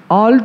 All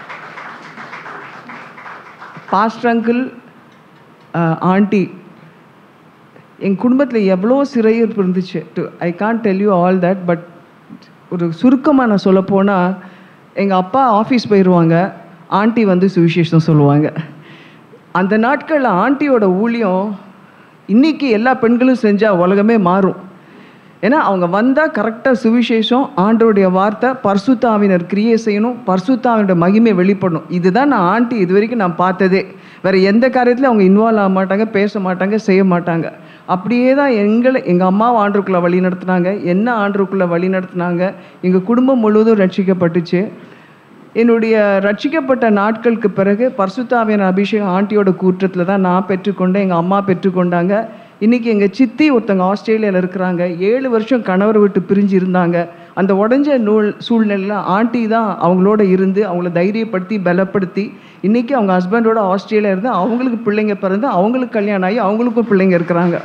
pastor uncle aunty என் குடும்பத்தில் எவ்வளோ சிறையிருப்பு இருந்துச்சு to I can't tell you all that but ஒரு சுருக்கமாக நான் சொல்ல போனால் எங்கள் அப்பா ஆஃபீஸ் போயிடுவாங்க ஆண்டி வந்து சுவிசேஷம் சொல்லுவாங்க அந்த நாட்களில் ஆண்டியோட ஊழியம் இன்னைக்கு எல்லா பெண்களும் செஞ்சால் உலகமே மாறும் ஏன்னா அவங்க வந்தால் கரெக்டாக சுவிசேஷம் ஆண்டோடைய வார்த்தை பர்சுத்தாவினர் கிரியை செய்யணும் பர்சுத்தாவினோட மகிமை வெளிப்படணும் இதுதான் நான் ஆண்டி இது வரைக்கும் நான் பார்த்ததே வேறு எந்த காரியத்திலும் அவங்க இன்வால்வ் ஆக மாட்டாங்க பேச மாட்டாங்க செய்ய மாட்டாங்க அப்படியே தான் எங்களை எங்கள் அம்மாவை ஆண்டுக்குள்ளே வழி நடத்துனாங்க என்ன ஆண்டுக்குள்ளே வழி நடத்துனாங்க எங்கள் குடும்பம் முழுவதும் ரட்சிக்கப்பட்டுச்சு என்னுடைய ரட்சிக்கப்பட்ட நாட்களுக்கு பிறகு பர்சுத்தாவியன் அபிஷேகம் ஆண்டியோட கூற்றத்தில் தான் நான் பெற்றுக்கொண்டேன் எங்கள் அம்மா பெற்றுக்கொண்டாங்க இன்றைக்கி எங்கள் சித்தி ஒருத்தங்க ஆஸ்திரேலியாவில் இருக்கிறாங்க ஏழு வருஷம் கணவரை விட்டு பிரிஞ்சு இருந்தாங்க அந்த உடஞ்ச நூல் சூழ்நிலையில் ஆண்டி தான் அவங்களோட இருந்து அவங்கள தைரியப்படுத்தி பலப்படுத்தி இன்றைக்கி அவங்க ஹஸ்பண்டோட ஆஸ்திரேலியா இருந்து அவங்களுக்கு பிள்ளைங்க பிறந்து அவங்களுக்கு கல்யாணம் ஆகி அவங்களுக்கும் பிள்ளைங்க இருக்கிறாங்க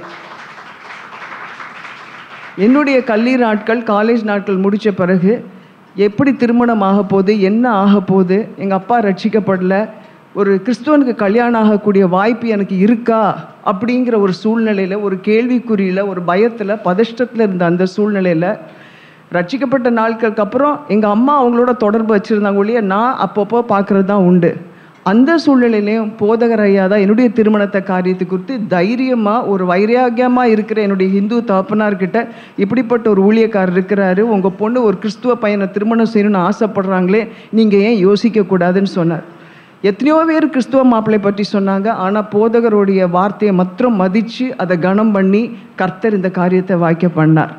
என்னுடைய கல்லூரி நாட்கள் காலேஜ் நாட்கள் முடித்த பிறகு எப்படி திருமணம் ஆக போகுது என்ன ஆக போகுது எங்கள் அப்பா ரட்சிக்கப்படல ஒரு கிறிஸ்துவனுக்கு கல்யாணம் ஆகக்கூடிய வாய்ப்பு எனக்கு இருக்கா அப்படிங்கிற ஒரு சூழ்நிலையில் ஒரு கேள்விக்குறியில் ஒரு பயத்தில் பதஷ்டத்தில் இருந்த அந்த சூழ்நிலையில் ரட்சிக்கப்பட்ட நாட்களுக்கு அப்புறம் எங்கள் அம்மா அவங்களோட தொடர்பு வச்சுருந்தாங்க ஒழிய நான் அப்பப்போ பார்க்குறது தான் உண்டு அந்த சூழ்நிலையிலையும் போதகர் ஐயா தான் என்னுடைய திருமணத்தை காரியத்தை குறித்து தைரியமாக ஒரு வைராக்கியமாக இருக்கிற என்னுடைய ஹிந்து தகப்பனார்கிட்ட இப்படிப்பட்ட ஒரு ஊழியக்காரர் இருக்கிறாரு உங்கள் பொண்ணு ஒரு கிறிஸ்துவ பையனை திருமணம் செய்யணும்னு ஆசைப்படுறாங்களே நீங்கள் ஏன் யோசிக்கக்கூடாதுன்னு சொன்னார் எத்தனையோ பேர் கிறிஸ்துவ மாப்பிள்ளை பற்றி சொன்னாங்க ஆனால் போதகருடைய வார்த்தையை மாத்திரம் மதித்து அதை கனம் பண்ணி கர்த்தர் இந்த காரியத்தை வாய்க்க பண்ணார்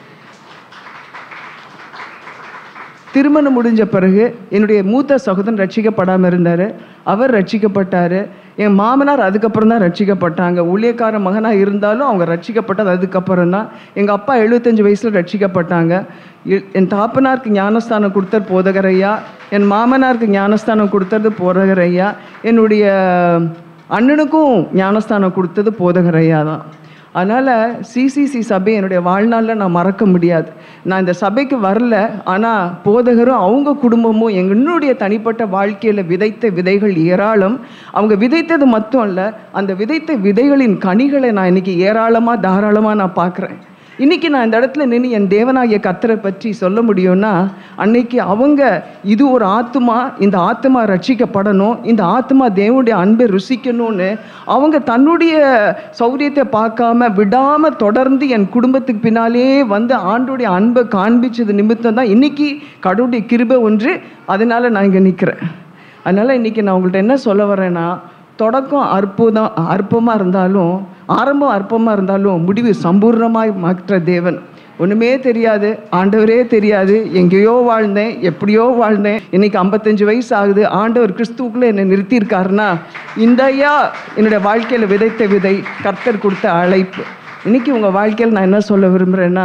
திருமணம் முடிஞ்ச பிறகு என்னுடைய மூத்த சகோதரன் ரட்சிக்கப்படாமல் இருந்தார் அவர் ரட்சிக்கப்பட்டார் என் மாமனார் அதுக்கப்புறம் தான் ரட்சிக்கப்பட்டாங்க ஊழியக்கார மகனாக இருந்தாலும் அவங்க ரட்சிக்கப்பட்டது அதுக்கப்புறம் தான் எங்கள் அப்பா எழுபத்தஞ்சு வயசில் ரட்சிக்கப்பட்டாங்க இ- என் தாப்பனாருக்கு ஞானஸ்தானம் கொடுத்தது போதகரையா என் மாமனாருக்கு ஞானஸ்தானம் கொடுத்தது போதகரையா என்னுடைய அண்ணனுக்கும் ஞானஸ்தானம் கொடுத்தது போதகரையா தான் அதனால் சிசிசி சபை என்னுடைய வாழ்நாளில் நான் மறக்க முடியாது நான் இந்த சபைக்கு வரல ஆனால் போதகரும் அவங்க குடும்பமும் என்னுடைய தனிப்பட்ட வாழ்க்கையில் விதைத்த விதைகள் ஏராளம் அவங்க விதைத்தது மட்டும் இல்லை அந்த விதைத்த விதைகளின் கனிகளை நான் இன்னைக்கு ஏராளமாக தாராளமாக நான் பார்க்குறேன் இன்னைக்கு நான் இந்த இடத்துல நின்று என் தேவனாகிய கத்தரை பற்றி சொல்ல முடியும்னா அன்னைக்கு அவங்க இது ஒரு ஆத்துமா இந்த ஆத்துமா ரட்சிக்கப்படணும் இந்த ஆத்துமா தேவனுடைய அன்பை ருசிக்கணும்னு அவங்க தன்னுடைய சௌரியத்தை பார்க்காம விடாம தொடர்ந்து என் குடும்பத்துக்கு பின்னாலே வந்து ஆண்டுடைய அன்பை காண்பிச்சது நிமித்தம் தான் இன்னைக்கு கடவுளுடைய கிருபை ஒன்று அதனால நான் இங்கே நிற்கிறேன் அதனால இன்னைக்கு நான் உங்கள்கிட்ட என்ன சொல்ல வரேன்னா தொடக்கம் அற்புதம் அற்பமாக இருந்தாலும் ஆரம்பம் அற்பமாக இருந்தாலும் முடிவு சம்பூர்ணமாய் மாற்ற தேவன் ஒன்றுமே தெரியாது ஆண்டவரே தெரியாது எங்கேயோ வாழ்ந்தேன் எப்படியோ வாழ்ந்தேன் இன்னைக்கு ஐம்பத்தஞ்சு வயசு ஆகுது ஆண்டவர் கிறிஸ்துவுக்குள்ளே என்னை நிறுத்தியிருக்காருன்னா இந்த ஐயா என்னுடைய வாழ்க்கையில் விதைத்த விதை கர்த்தர் கொடுத்த அழைப்பு இன்னைக்கு உங்கள் வாழ்க்கையில் நான் என்ன சொல்ல விரும்புகிறேன்னா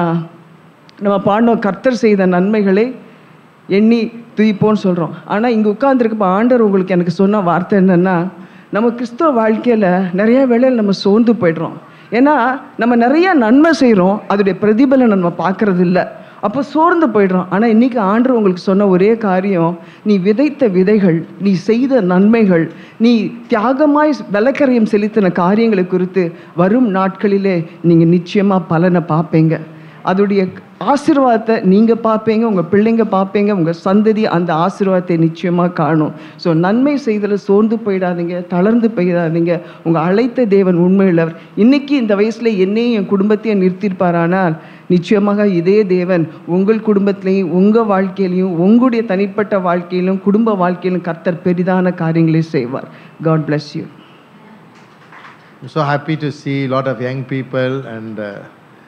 நம்ம பாடினோம் கர்த்தர் செய்த நன்மைகளை எண்ணி துதிப்போன்னு சொல்கிறோம் ஆனால் இங்கே உட்காந்துருக்கப்ப ஆண்டவர் உங்களுக்கு எனக்கு சொன்ன வார்த்தை என்னென்னா நம்ம கிறிஸ்தவ வாழ்க்கையில் நிறைய வேளையில் நம்ம சோர்ந்து போயிடுறோம் ஏன்னா நம்ம நிறைய நன்மை செய்கிறோம் அதோடைய பிரதிபலனை நம்ம பார்க்கறது இல்லை அப்போ சோர்ந்து போயிடுறோம் ஆனால் இன்னைக்கு ஆண்டவர் உங்களுக்கு சொன்ன ஒரே காரியம் நீ விதைத்த விதைகள் நீ செய்த நன்மைகள் நீ தியாகமாய் விலக்கரையும் செலுத்தின காரியங்களை குறித்து வரும் நாட்களிலே நீங்கள் நிச்சயமாக பலனை பார்ப்பீங்க அதோடைய ஆசீர்வாதத்தை நீங்கள் பார்ப்பீங்க உங்கள் பிள்ளைங்க பார்ப்பீங்க உங்கள் சந்ததி அந்த ஆசீர்வாதத்தை நிச்சயமாக காணும் ஸோ நன்மை செய்தல சோர்ந்து போயிடாதீங்க தளர்ந்து போயிடாதீங்க உங்கள் அழைத்த தேவன் உண்மையுள்ளவர் இன்னைக்கு இந்த வயசில் என்னையும் என் குடும்பத்தையும் நிறுத்தியிருப்பாரானால் நிச்சயமாக இதே தேவன் உங்கள் குடும்பத்திலையும் உங்கள் வாழ்க்கையிலையும் உங்களுடைய தனிப்பட்ட வாழ்க்கையிலும் குடும்ப வாழ்க்கையிலும் கர்த்தர் பெரிதான காரியங்களை செய்வார் God bless you I'm so happy to see a lot of young people and uh,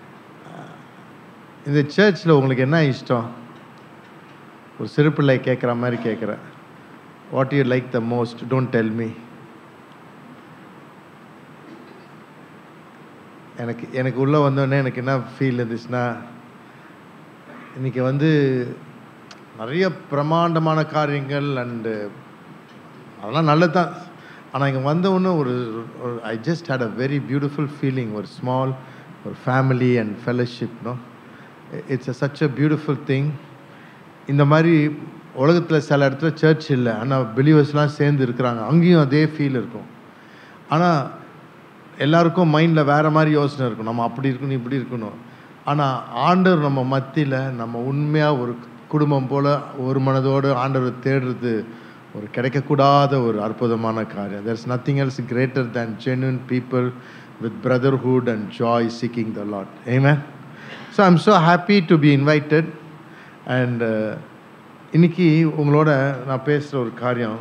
இந்த சர்ச்சில் உங்களுக்கு என்ன இஷ்டம் ஒரு சிறு பிள்ளை கேட்குற மாதிரி கேட்குறேன் what you like the most don't tell me எனக்கு எனக்கு உள்ளே வந்தோடனே எனக்கு என்ன ஃபீல் இருந்துச்சுன்னா இன்னைக்கு வந்து நிறைய பிரமாண்டமான காரியங்கள் அண்டு அதெல்லாம் நல்லது தான் ஆனால் இங்கே வந்தவுடனே ஒரு I just had a very beautiful feeling ஒரு ஸ்மால் ஒரு family and fellowship no it's a such a beautiful thing இந்த மாதிரி உலகத்தில் சில இடத்துல சர்ச் இல்லை ஆனால் பிலீவர்ஸ்லாம் சேர்ந்து இருக்கிறாங்க அங்கேயும் அதே ஃபீல் இருக்கும் ஆனால் எல்லாருக்கும் மைண்டில் வேறு மாதிரி யோசனை இருக்கும் நம்ம அப்படி இருக்கணும் இப்படி இருக்கணும் ஆனால் ஆண்டவர் நம்ம மத்தியில் நம்ம உண்மையாக ஒரு குடும்பம் போல் ஒரு மனதோடு ஆண்டவரை தேடுறது ஒரு கிடைக்கக்கூடாத ஒரு அற்புதமான காரியம் there's nothing else greater than genuine people with brotherhood and joy seeking the Lord. Amen. So I'm so happy to be invited and uh, இன்னைக்கு உங்களோட நான் பேசுகிற ஒரு காரியம்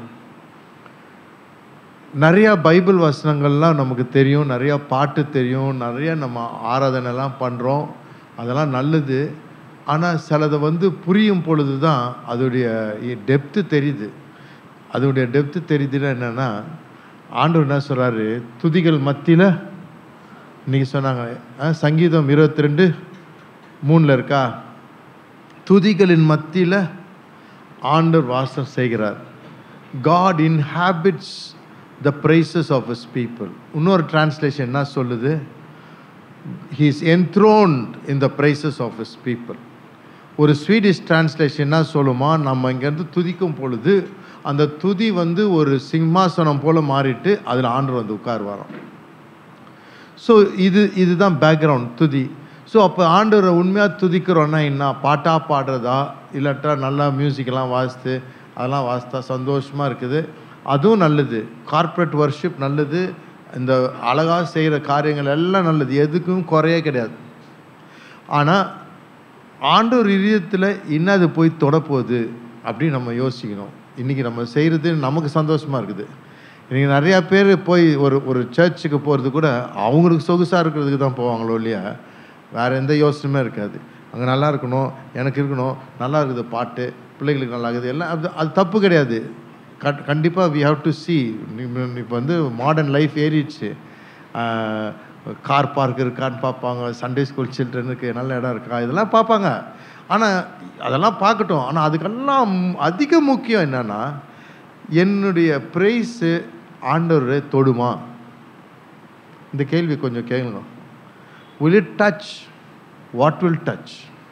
நிறையா பைபிள் வசனங்கள்லாம் நமக்கு தெரியும் நிறையா பாட்டு தெரியும் நிறைய நம்ம ஆராதனைலாம் பண்ணுறோம் அதெல்லாம் நல்லது ஆனால் சிலதை வந்து புரியும் பொழுது தான் அதோடைய டெப்த்து தெரியுது அதோடைய டெப்த்து தெரியுதுன்னா என்னென்னா ஆண்டவர் என்ன சொல்கிறாரு துதிகள் மத்தியில் இன்னைக்கு சொன்னாங்க ஆ, சங்கீதம் இருபத்தி ரெண்டு மூணில் இருக்கா துதிகளின் மத்தியில் ஆண்டவர் வாசம் செய்கிறார் God inhabits the praises of his people இன்னொரு டிரான்ஸ்லேஷன் என்ன சொல்லுது he is enthroned in the praises of his people ஒரு ஸ்வீடிஷ் டிரான்ஸ்லேஷன் என்ன சொல்லுமா நம்ம இங்கேருந்து துதிக்கும் பொழுது அந்த துதி வந்து ஒரு சிம்மாசனம் போல மாறிட்டு அதில் ஆண்டவர் வந்து உட்காருவாராம் ஸோ இது இதுதான் பேக்ரவுண்ட் துதி ஸோ அப்போ ஆண்டவரை உண்மையாக துதிக்கிறோன்னா என்ன பாட்டாக பாடுறதா இல்லாட்டா நல்லா மியூசிக்கெல்லாம் வாசித்து அதெல்லாம் வாசித்தா சந்தோஷமாக இருக்குது அதுவும் நல்லது கார்ப்பரேட் வர்ஷிப் நல்லது இந்த அழகாக செய்கிற காரியங்கள் எல்லாம் நல்லது எதுக்கும் குறையே கிடையாது ஆனால் ஆண்டவர் இதயத்தில் என்னது போய் தொடப்போகுது அப்படின்னு நம்ம யோசிக்கணும் இன்றைக்கி நம்ம செய்கிறது நமக்கு சந்தோஷமாக இருக்குது இன்றைக்கி நிறையா பேர் போய் ஒரு ஒரு சர்ச்சுக்கு போகிறது கூட அவங்களுக்கு சொகுசாக இருக்கிறதுக்கு தான் போவாங்களோ இல்லையா வேறு எந்த யோசனையுமே இருக்காது அங்கே நல்லா இருக்கணும் எனக்கு இருக்கணும் நல்லா இருக்குது பாட்டு பிள்ளைகளுக்கு நல்லா இருக்குது எல்லாம் அது அது தப்பு கிடையாது கட் கண்டிப்பாக வி ஹாவ் டு சி இப்போ வந்து மாடர்ன் லைஃப் ஏறிடுச்சு கார் பார்க் இருக்கான்னு பார்ப்பாங்க சண்டே ஸ்கூல் சில்ட்ரனுக்கு நல்ல இடம் இருக்கா இதெல்லாம் பார்ப்பாங்க ஆனால் அதெல்லாம் பார்க்கட்டும் ஆனால் அதுக்கெல்லாம் அதிக முக்கியம் என்னன்னா என்னுடைய ப்ரைஸு ஆண்டவர் தொடுமா இந்த கேள்வி கொஞ்சம் கேளுங்க will it touch what will touch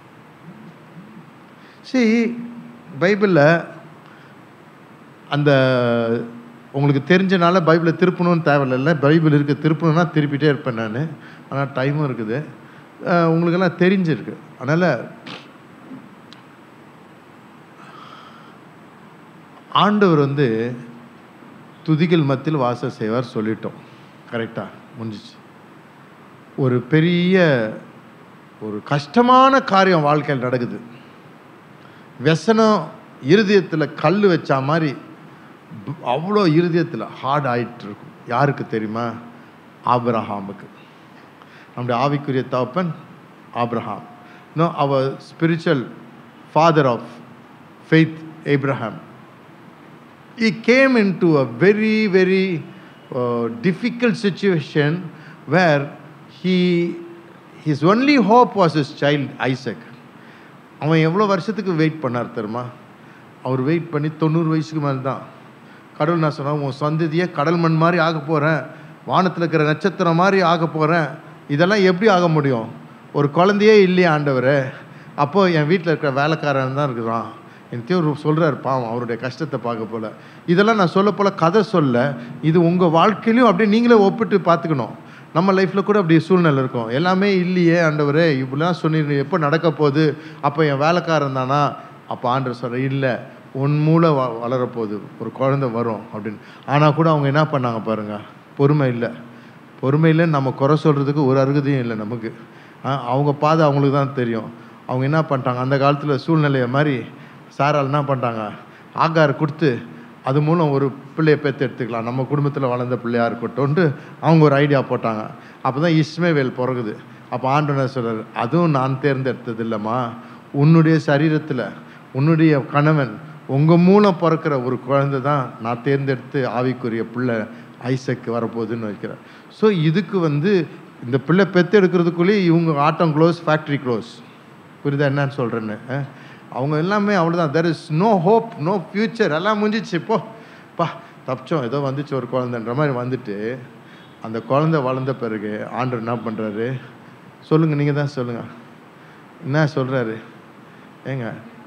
see பைபிளில் அந்த உங்களுக்கு தெரிஞ்சனால பைபிளை திருப்பணும்னு தேவையில்ல பைபிள் இருக்குது திருப்பணும்னா திருப்பிட்டே இருப்பேன் நான் ஆனால் டைமும் இருக்குது அஹ் உங்களுக்கெல்லாம் தெரிஞ்சிருக்கு அதனால் ஆண்டவர் வந்து துதிகள் மத்தியில் வாசம் செய்வார் சொல்லிட்டோம் கரெக்டாக முடிஞ்சிச்சு ஒரு பெரிய ஒரு கஷ்டமான காரியம் வாழ்க்கையில் நடக்குது व्यசனம் இருதயத்தில் கல் வச்ச மாதிரி ப- அவ்வளோ இருதயத்தில் ஹார்ட் ஆயிட்டு இருக்கும் யாருக்கு தெரியுமா ஆபிரஹாமுக்கு நம்முடைய ஆவிக்குரிய தகப்பன் ஆபிரஹாம் நோ அவர் spiritual father of faith Abraham he came into a very, very uh, difficult situation where he, his only hope was his child Isaac. அவன் எவ்வளோ வருஷத்துக்கு வெயிட் பண்ணார் தெரியுமா அவர் வெயிட் பண்ணி தொண்ணூறு வயசுக்கு மேலே தான் கடவுள் நான் சொன்னேன் உன் சந்ததியை கடல் மண் மாதிரி ஆக போகிறேன் வானத்தில் இருக்கிற நட்சத்திரம் மாதிரி ஆக போகிறேன் இதெல்லாம் எப்படி ஆக முடியும் ஒரு குழந்தையே இல்லையே ஆண்டவரே அப்போது என் வீட்டில் இருக்கிற வேலைக்காரன் தான் இருக்கிறான் எனக்கு ஒரு சொல்கிறார் பாவம் அவருடைய கஷ்டத்தை பார்க்க போல இதெல்லாம் நான் சொல்ல போல கதை சொல்ல இது உங்கள் வாழ்க்கையிலையும் அப்படியே நீங்களே ஒப்பிட்டு பார்த்துக்கணும் நம்ம லைஃப்பில் கூட அப்படி சூழ்நிலை இருக்கும் எல்லாமே இல்லையே ஆண்டவரே இப்படிலாம் சொன்னீங்க எப்போ நடக்க போகுது அப்போ என் வேலைக்காரன் தானா அப்போ ஆண்டவர் சொல்கிற இல்லை உன் மூளை வ வளரப்போகுது ஒரு குழந்தை வரும் அப்படின்னு ஆனால் கூட அவங்க என்ன பண்ணாங்க பாருங்க பொறுமை இல்லை பொறுமையில் நம்ம குறை சொல்கிறதுக்கு ஒரு அருகதையும் இல்லை நமக்கு ஆ, அவங்க பாதை அவங்களுக்கு தான் தெரியும் அவங்க என்ன பண்ணிட்டாங்க அந்த காலத்தில் சூழ்நிலையை மாதிரி சாரால் என்ன பண்ணிட்டாங்க ஆகார் கொடுத்து அது மூலம் ஒரு பிள்ளையை பெற்று எடுத்துக்கலாம் நம்ம குடும்பத்தில் வளர்ந்த பிள்ளையா இருக்கட்டும்ன்ட்டு அவங்க ஒரு ஐடியா போட்டாங்க அப்போ தான் இஸ்மேவேல் பிறகுது அப்போ ஆண்டவர் சொல்கிறார் அதுவும் நான் தேர்ந்தெடுத்தது இல்லைம்மா உன்னுடைய சரீரத்தில் உன்னுடைய கணவன் உங்கள் மூலம் பிறக்கிற ஒரு குழந்தை தான் நான் தேர்ந்தெடுத்து ஆவிக்குரிய பிள்ளை ஐசக்கு வரப்போகுதுன்னு வைக்கிறேன் ஸோ இதுக்கு வந்து இந்த பிள்ளை பெற்று எடுக்கிறதுக்குள்ளேயே இவங்க ஆட்டம் க்ளோஸ் ஃபேக்ட்ரி க்ளோஸ் புரியுதா என்னன்னு சொல்கிறேன்னு அவங்க எல்லாமே அவ்வளோதான் there is no hope no future எல்லாம் முடிஞ்சிச்சு இப்போ பா தப்பிச்சோம் ஏதோ வந்துச்சு ஒரு குழந்தைன்ற மாதிரி வந்துட்டு அந்த குழந்தை வளர்ந்த பிறகு ஆண்டவர் என்ன பண்ணுறாரு சொல்லுங்கள் நீங்கள் தான் சொல்லுங்கள் என்ன சொல்கிறாரு ஏங்க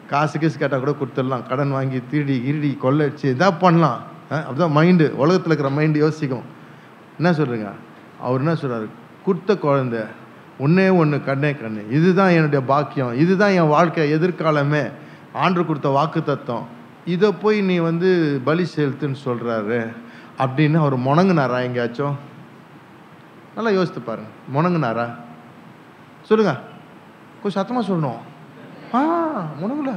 காசு கீசு கேட்டால் கூட கொடுத்துடலாம் கடன் வாங்கி திருடி இருடி கொள்ளடிச்சு இதாக பண்ணலாம் அஹ் அப்படிதான் மைண்டு உலகத்தில் இருக்கிற மைண்டு யோசிக்கும் என்ன சொல்கிறீங்க அவர் என்ன சொல்றாரு கொடுத்த குழந்தை ஒன்றே ஒன்று கண்ணே கண்ணு இதுதான் என்னுடைய பாக்கியம் இதுதான் என் வாழ்க்கை எதிர்காலமே ஆண்டு கொடுத்த வாக்கு தத்துவம் இதை போய் நீ வந்து பலி செலுத்துன்னு சொல்கிறாரு அப்படின்னு அவர் முணங்குனாரா எங்கேயாச்சும் நல்லா யோசித்து பாருங்க முணங்குனாரா சொல்லுங்க கொஞ்சம் சத்தமாக சொல்லணும் ஆ முணங்கல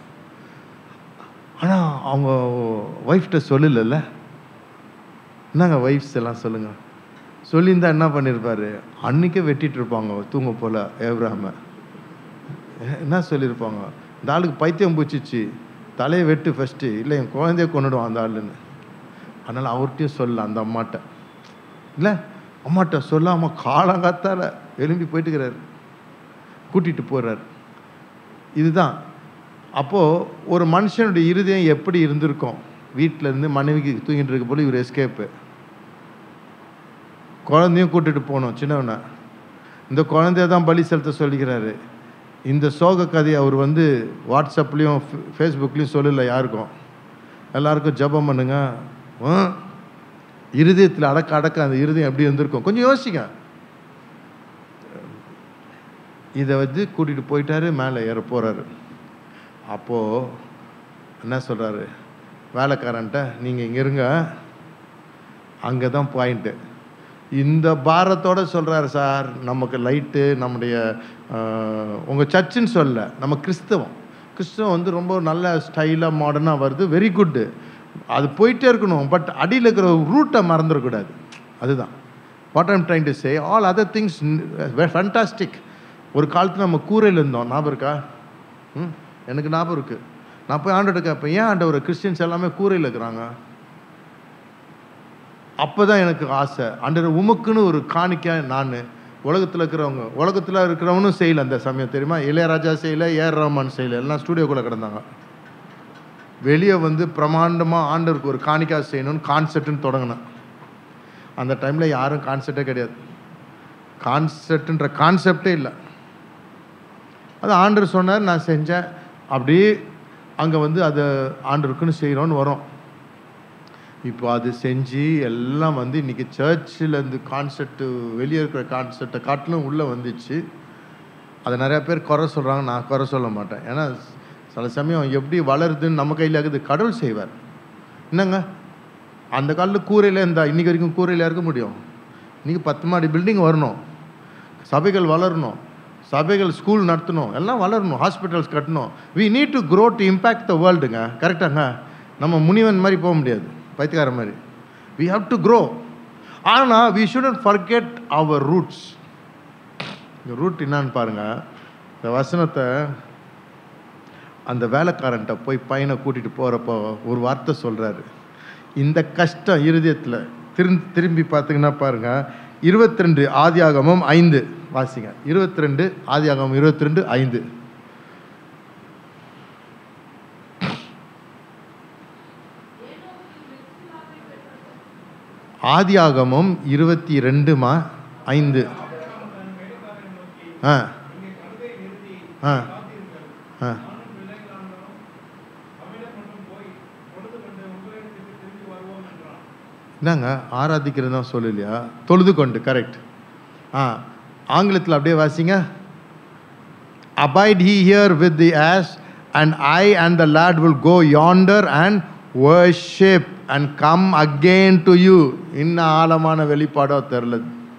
ஆனால் அவங்க ஒய்ஃப்கிட்ட சொல்லலைல்ல என்னங்க ஒய்ஃப்ஸ் எல்லாம் சொல்லுங்க சொல்லியிருந்தா என்ன பண்ணியிருப்பாரு அன்னைக்கே வெட்டிட்டு இருப்பாங்க தூங்க போல ஏப்ராம என்ன சொல்லியிருப்பாங்க இந்த ஆளுக்கு பைத்தியம் பூச்சிச்சு தலையை வெட்டு ஃபஸ்ட்டு இல்லை என் குழந்தைய கொண்டுடுவான் அந்த ஆளுன்னு அதனால் அவர்கிட்டயும் சொல்லல அந்த அம்மாட்ட இல்லை அம்மாட்ட சொல்லாமல் காலங்காத்தால எழும்பி போயிட்டுக்கிறாரு கூட்டிகிட்டு போகிறார் இதுதான் அப்போது ஒரு மனுஷனுடைய இருதயம் எப்படி இருந்திருக்கும் வீட்டில் இருந்து மனைவிக்கு தூங்கிட்டு இருக்க போல இவர் எஸ்கேப்பு குழந்தையும் கூட்டிட்டு போகணும் சின்னவனை இந்த குழந்தைய தான் பலி செலுத்த சொல்லிக்கிறாரு இந்த சோக கதையை அவர் வந்து வாட்ஸ்அப்லேயும் ஃபேஸ்புக்லேயும் சொல்லலை யாருக்கும் எல்லாருக்கும் ஜெபம் பண்ணுங்க ஆ? இருதயத்தில் அடக்க அடக்க அந்த இருதயம் எப்படி இருந்திருக்கும் கொஞ்சம் யோசிங்க இதை வந்து கூட்டிகிட்டு போயிட்டாரு மேலே ஏற போகிறாரு அப்போது என்ன சொல்கிறாரு வேலைக்காரன்ட்ட நீங்கள் இங்கே இருங்க அங்கே தான் பாயிண்ட்டு இந்த பாரத்தோட சொல்கிறாரு சார் நமக்கு லைட்டு நம்முடைய உங்கள் சர்ச்சுன்னு சொல்ல நம்ம கிறிஸ்தவம் கிறிஸ்தவம் வந்து ரொம்ப நல்ல ஸ்டைலாக மாடர்னாக வருது வெரி குட்டு அது போயிட்டே இருக்கணும் பட் அடியில் இருக்கிற ரூட்டை மறந்துடக்கூடாது அதுதான் what I'm trying to say all other things fantastic ஒரு காலத்தில் நம்ம கூரையில் இருந்தோம் ஞாபகம் இருக்கா ம் எனக்கு ஞாபகம் இருக்குது நான் போய் ஆண்டவர்கிட்ட கேட்பேன் ஏன் ஆண்டவர் கிறிஸ்டியன்ஸ் எல்லாமே கூரையில் இருக்கிறாங்க அப்போ தான் எனக்கு ஆசை ஆண்டவர் உமக்குன்னு ஒரு காணிக்க நான் உலகத்தில் இருக்கிறவங்க உலகத்தில் இருக்கிறவனும் செய்யல அந்த சமயம் தெரியுமா இளையராஜா செய்யல ஏஆர் ரஹ்மான் செய்யல எல்லாம் ஸ்டூடியோக்குள்ளே கிடந்தாங்க வெளியே வந்து பிரமாண்டமாக ஆண்டவருக்கு ஒரு காணிக்கா செய்யணும்னு கான்செப்ட்னு தொடங்கினேன் அந்த டைமில் யாரும் கான்செப்டே கிடையாது கான்செப்ட்ன்ற கான்செப்டே இல்லை அது ஆண்டர் சொன்னார் நான் செஞ்சேன் அப்படியே அங்கே வந்து அதை ஆண்டருக்குன்னு செய்கிறோன்னு வரோம் இப்போ அது செஞ்சு எல்லாம் வந்து இன்னைக்கு சர்ச்சில் இருந்து கான்செப்ட் வெளியே இருக்கிற கான்செப்டை காட்டிலும் உள்ளே வந்துச்சு அதை நிறையா பேர் குறை சொல்கிறாங்க நான் குறை சொல்ல மாட்டேன் ஏன்னா சில சமயம் எப்படி வளருதுன்னு நம்ம கையில் இருக்குது கடவுள் செய்வார் என்னங்க அந்த காலத்தில் கூரையில் இருந்தால் இன்றைக்கி வரைக்கும் கூரையில் இருக்க முடியும் இன்றைக்கி பத்து மாடி பில்டிங் வரணும் சபைகள் வளரணும் சபைகள் ஸ்கூல் நடத்தணும் எல்லாம் வளரணும் ஹாஸ்பிட்டல்ஸ் கட்டணும் we need to grow to impact the வேர்ல்டுங்க கரெக்டாங்க நம்ம முனிவன் மாதிரி போக முடியாது பைத்தியக்கார மாதிரி வி ஹாவ் டு grow ஆனால் we shouldn't forget our roots இந்த ரூட் என்னான்னு பாருங்க இந்த வசனத்தை அந்த வேலைக்காரன்ட்ட போய் பையனை கூட்டிகிட்டு போகிறப்போ ஒரு வார்த்தை சொல்கிறாரு இந்த கஷ்டம் இருதயத்தில் திரும் திரும்பி பார்த்தீங்கன்னா பாருங்க இருபத்தி ரெண்டு ஆதியாகமம் ஐந்து வாசிங்க இருபத்தி ரெண்டு ஆதியாகமம் இருபத்தி ரெண்டு ஐந்து ஆதியாகமம் இருபத்தி ரெண்டுமா ஐந்து ஆ ஆ ஆ என்னங்க ஆராதிக்கிறது தான் சொல்லலையா தொழுது கொண்டு கரெக்ட் ஆ ஆங்கிலத்தில் அப்படியே வாசிங்க abide he here with the ass and I and the lad will go yonder and worship and come again to you இன்னும் ஆழமான வெளிப்பாடோ தெரில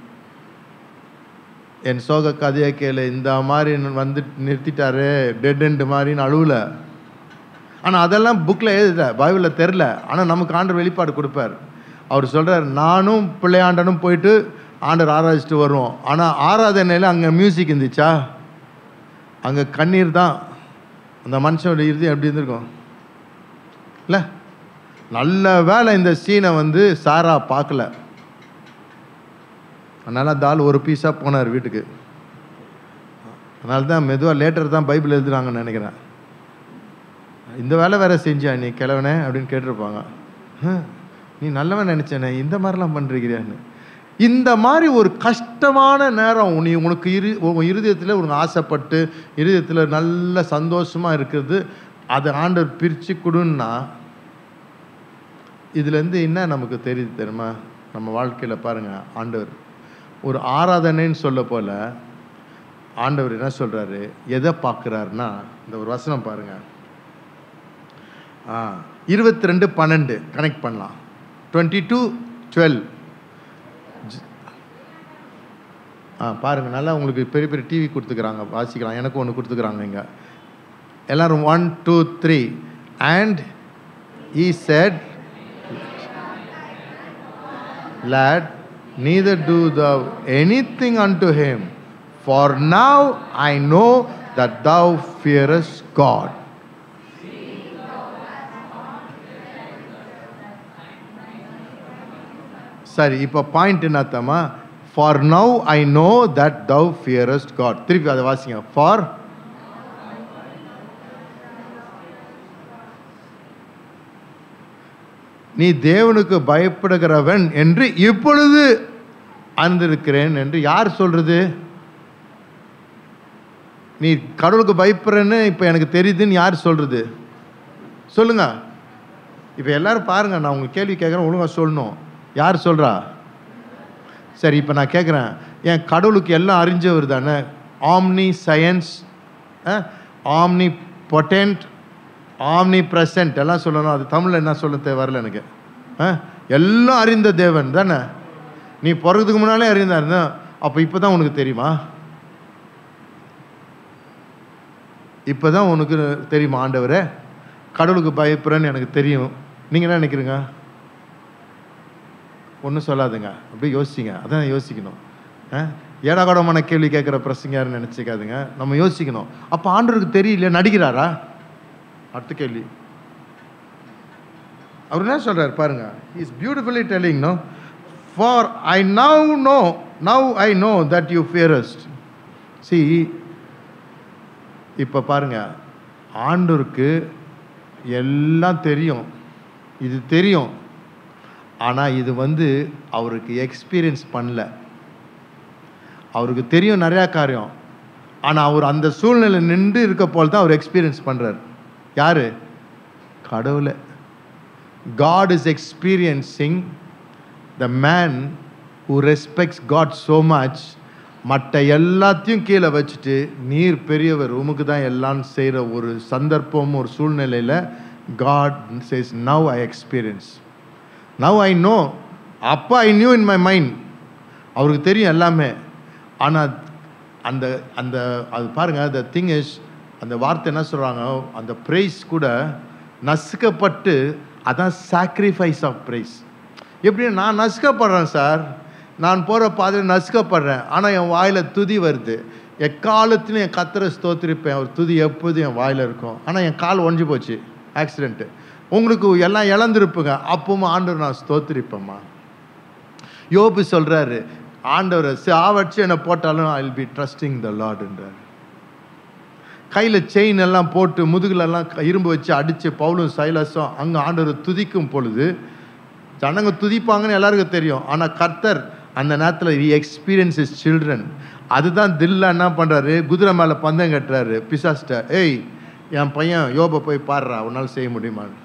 என் சோக கதையை கேளு இந்த மாதிரி வந்து நிறுத்திட்டாரு டெட் எண்ட் மாதிரின்னு அழுவல ஆனால் அதெல்லாம் புக்கில் எழுதல பைபிளில் தெரில ஆனால் நமக்கு ஆண்டர் வெளிப்பாடு கொடுப்பார் அவர் சொல்கிறார் நானும் பிள்ளையாண்டனும் போயிட்டு ஆண்டர் ஆராதிச்சுட்டு வருவோம் ஆனால் ஆராதனையில் அங்கே மியூசிக் இருந்துச்சா அங்கே கண்ணீர் தான் அந்த மனுஷனோட இறுதி எப்படி இருந்திருக்கும் இல்லை நல்ல வேலை இந்த சீனை வந்து சாரா பார்க்கல அதனால் அந்த ஆள் ஒரு பீஸாக போனார் வீட்டுக்கு அதனால தான் மெதுவாக லேட்டர் தான் பைபிள் எழுதுறாங்கன்னு நினைக்கிறேன் இந்த வேலை வேற செஞ்சியா நீ கிழவனே அப்படின்னு கேட்டிருப்பாங்க "ஹம், நீ நல்லவன் நினச்சேனே இந்த மாதிரிலாம் பண்ணுறீங்கன்னு இந்த மாதிரி ஒரு கஷ்டமான நேரம் நீ உனக்கு இரு உன் இருதயத்தில் உனக்கு ஆசைப்பட்டு இருதயத்தில் நல்ல சந்தோஷமாக இருக்கிறது அதை ஆண்டவர் பிரித்து கொடுன்னா இதுலேருந்து என்ன நமக்கு தெரியுது தெரியுமா நம்ம வாழ்க்கையில் பாருங்கள் ஆண்டவர் ஒரு ஆராதனைன்னு சொல்ல போல ஆண்டவர் என்ன சொல்கிறாரு எதை பார்க்குறாருன்னா இந்த ஒரு வசனம் பாருங்கள் ஆ இருபத்தி ரெண்டு பன்னெண்டு கனெக்ட் பண்ணலாம் டுவெண்ட்டி டூ டுவெல் ஆ பாருங்கள் நல்லா உங்களுக்கு பெரிய பெரிய டிவி கொடுத்துக்கிறாங்க வாசிக்கலாம் எனக்கும் ஒன்று கொடுத்துக்கிறாங்க இங்கே எல்லாரும் one two three and he said lad, neither do thou anything unto him, for now I know that thou fearest God. சரி இப்போ பாயிண்ட் என்னத்தம்மா for now I know that thou fearest God திருப்பி அதை வாசிங்க ஃபார் நீ தேவனுக்கு பயப்படுகிறவன் என்று இப்பொழுது அறிந்திருக்கிறேன் என்று யார் சொல்றது நீ கடவுளுக்கு பயப்படுறேன்னு இப்போ எனக்கு தெரியுதுன்னு யார் சொல்றது சொல்லுங்க இப்போ எல்லாரும் பாருங்க நான் உங்க கேள்வி கேட்குறேன் ஒழுங்கா சொல்லணும் யார் சொல்றா சரி இப்போ நான் கேட்குறேன் என் கடவுளுக்கு எல்லாம் அறிஞ்சவர் தானே omniscience omnipotent omnipresent எல்லாம் சொல்லணும் அது தமிழில் என்ன சொல்ல தேவை வரல எனக்கு ஆ? எல்லாம் அறிந்த தேவன் தானே நீ பிறகுதுக்கு முன்னாலே அறிந்தாருந்தா அப்போ இப்போ தான் உனக்கு தெரியுமா இப்போ தான் உனக்கு தெரியுமா ஆண்டவரே கடவுளுக்கு பயப்படுறேன்னு எனக்கு தெரியும் நீங்கள் என்ன நினைக்கிறீங்க ஒன்றும் சொல்லாதுங்க அப்படியே யோசிங்க அதான் யோசிக்கணும் ஆ? ஏடாகடமான கேள்வி கேட்குற பிரசங்க யாருன்னு நினச்சிக்காதுங்க நம்ம யோசிக்கணும் அப்போ ஆண்டவருக்கு தெரியலையா நடிக்கிறாரா அடுத்த கேள்வி அவர் என்ன சொல்றார் பாருங்க is beautifully telling no for I now no now I know that you fearest see இப்போ பாருங்க ஆண்டவருக்கு எல்லாம் தெரியும் இது தெரியும் ஆனால் இது வந்து அவருக்கு எக்ஸ்பீரியன்ஸ் பண்ணல அவருக்கு தெரியும் நிறையா காரியம் ஆனால் அவர் அந்த சூழ்நிலை நின்று இருக்க போல் தான் அவர் எக்ஸ்பீரியன்ஸ் பண்ணுறார் யாரு கடவுளை God is experiencing the man who respects God so much மற்ற எல்லாத்தையும் கீழே வச்சுட்டு நீர் பெரியவர் உமக்கு தான் எல்லாம் செய்கிற ஒரு சந்தர்ப்பம் ஒரு சூழ்நிலையில் God says now I experience now I know அப்போ I knew in my mind அவருக்கு தெரியும் எல்லாமே ஆனால் அந்த அந்த அது பாருங்கள் த திங் இஸ் அந்த வார்த்தை என்ன சொல்கிறாங்க அந்த ப்ரைஸ் கூட நசுக்கப்பட்டு அதான் சாக்ரிஃபைஸ் ஆஃப் ப்ரைஸ் எப்படி நான் நசுக்கப்படுறேன் சார் நான் போகிற பாதையில் நசுக்கப்படுறேன் ஆனால் என் வாயில் துதி வருது எக்காலத்திலும் என் கத்தரை ஸ்தோத்திரிப்பேன் ஒரு துதி எப்போதும் என் வாயில் இருக்கும் ஆனால் என் கால் ஒஞ்சி போச்சு ஆக்சிடெண்ட்டு உங்களுக்கு எல்லாம் இழந்திருப்புங்க அப்பவும் ஆண்டவர் நான் ஸ்தோத்திரிப்பேம்மா யோபு சொல்கிறாரு ஆண்டவரை சாவடிச்சு என்னை போட்டாலும் I will be trusting the லார்டுன்றார் கையில் செயின் எல்லாம் போட்டு முதுகுலெல்லாம் க- இரும்பு வச்சு அடித்து பவுலும் சைலஸும் அங்கே ஆண்டவர் துதிக்கும் பொழுது ஜனங்க துதிப்பாங்கன்னு எல்லாருக்கும் தெரியும் ஆனால் கர்த்தர் அந்த நேரத்தில் வி எக்ஸ்பீரியன்ஸ் இஸ் சில்ட்ரன் அதுதான் தில்லா என்ன பண்ணுறாரு குதிரை மேலே பந்தம் கட்டுறாரு பிசாஸ்ட ஏய் என் பையன் யோபை போய் பாடுறா உன்னால் செய்ய முடியுமான்னு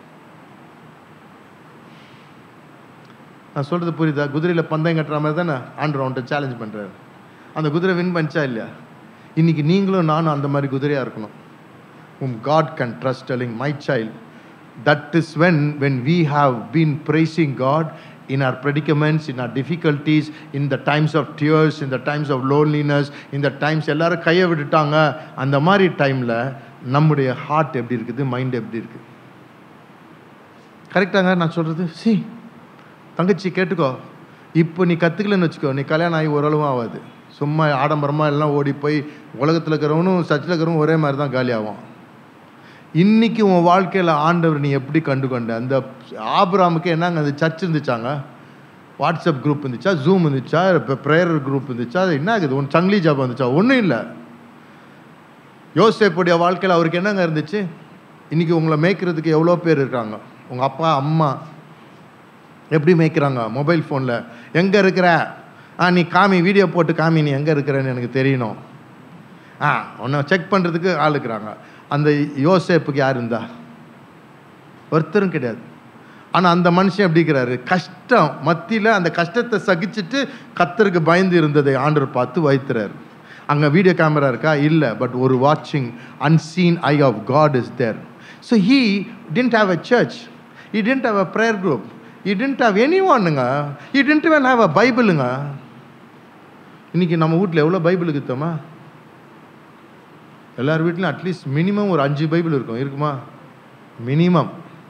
நான் சொல்கிறது புரியுதா குதிரையில் பந்தயம் கட்டுற மாதிரி தானே ஆண்டவர் அவன்கிட்ட சேலஞ்ச் பண்ணுறாரு அந்த குதிரை வின் பண்ணிச்சா இல்லையா இன்னைக்கு நீங்களும் நானும் அந்த மாதிரி குதிரையாக இருக்கணும் um God can trust telling my child that is when when we have been praising God in our predicaments, in our difficulties, in the times of tears, in the times of loneliness, in the times எல்லாரும் கையை விட்டுட்டாங்க அந்த மாதிரி டைமில் நம்முடைய heart எப்படி இருக்குது mind எப்படி இருக்குது கரெக்டாங்க நான் சொல்கிறது சி தங்கச்சி கேட்டுக்கோ இப்போ நீ கற்றுக்கலன்னு வச்சுக்கோ நீ கல்யாணம் ஆகி ஓரளவும் ஆகாது சும்மா ஆடம்பரமாக எல்லாம் ஓடி போய் உலகத்தில் இருக்கிறவனும் சர்ச்சில் இருக்கிறவனும் ஒரே மாதிரி தான் காலியாகும் இன்னைக்கு உன் வாழ்க்கையில் ஆண்டவர் நீ எப்படி கண்டு கொண்ட அந்த ஆபிராமுக்கு என்னங்க அந்த சர்ச் இருந்துச்சாங்க வாட்ஸ்அப் குரூப் இருந்துச்சா ஜூம் இருந்துச்சா இப்போ ப்ரேயர் குரூப் இருந்துச்சா அது என்ன ஆகுது ஒன்று சங்கிலி ஜாப் இருந்துச்சா ஒன்றும் இல்லை யோசேப்புடைய வாழ்க்கையில் அவருக்கு என்னங்க இருந்துச்சு இன்னைக்கு உங்களை மேய்க்கிறதுக்கு எவ்வளோ பேர் இருக்காங்க உங்கள் அப்பா அம்மா எப்படி மேய்க்கிறாங்க மொபைல் ஃபோனில் எங்கே இருக்கிற ஆ நீ காமி வீடியோ போட்டு காமி நீ எங்கே இருக்கிறன்னு எனக்கு தெரியணும் ஆ உன்னை செக் பண்ணுறதுக்கு ஆள் இருக்கிறாங்க அந்த யோசேப்புக்கு யார் இருந்தா ஒருத்தரும் கிடையாது ஆனால் அந்த மனுஷன் எப்படி இருக்கிறாரு கஷ்டம் மத்தியில் அந்த கஷ்டத்தை சகிச்சுட்டு கத்தருக்கு பயந்து இருந்ததை ஆண்டவர் பார்த்து வைத்துறாரு அங்கே வீடியோ கேமரா இருக்கா இல்லை பட் ஒரு வாட்சிங் unseen I of God is there so he didn't have a church he didn't have a prayer group he didn't have anyone-ங்க he didn't even have a பைபிளுங்க இன்னைக்கு நம்ம வீட்டில் எவ்வளோ பைபிள் இருக்குத்தோமா எல்லார் வீட்லையும் அட்லீஸ்ட் மினிமம் ஒரு அஞ்சு பைபிள் இருக்கும் இருக்குமா மினிமம்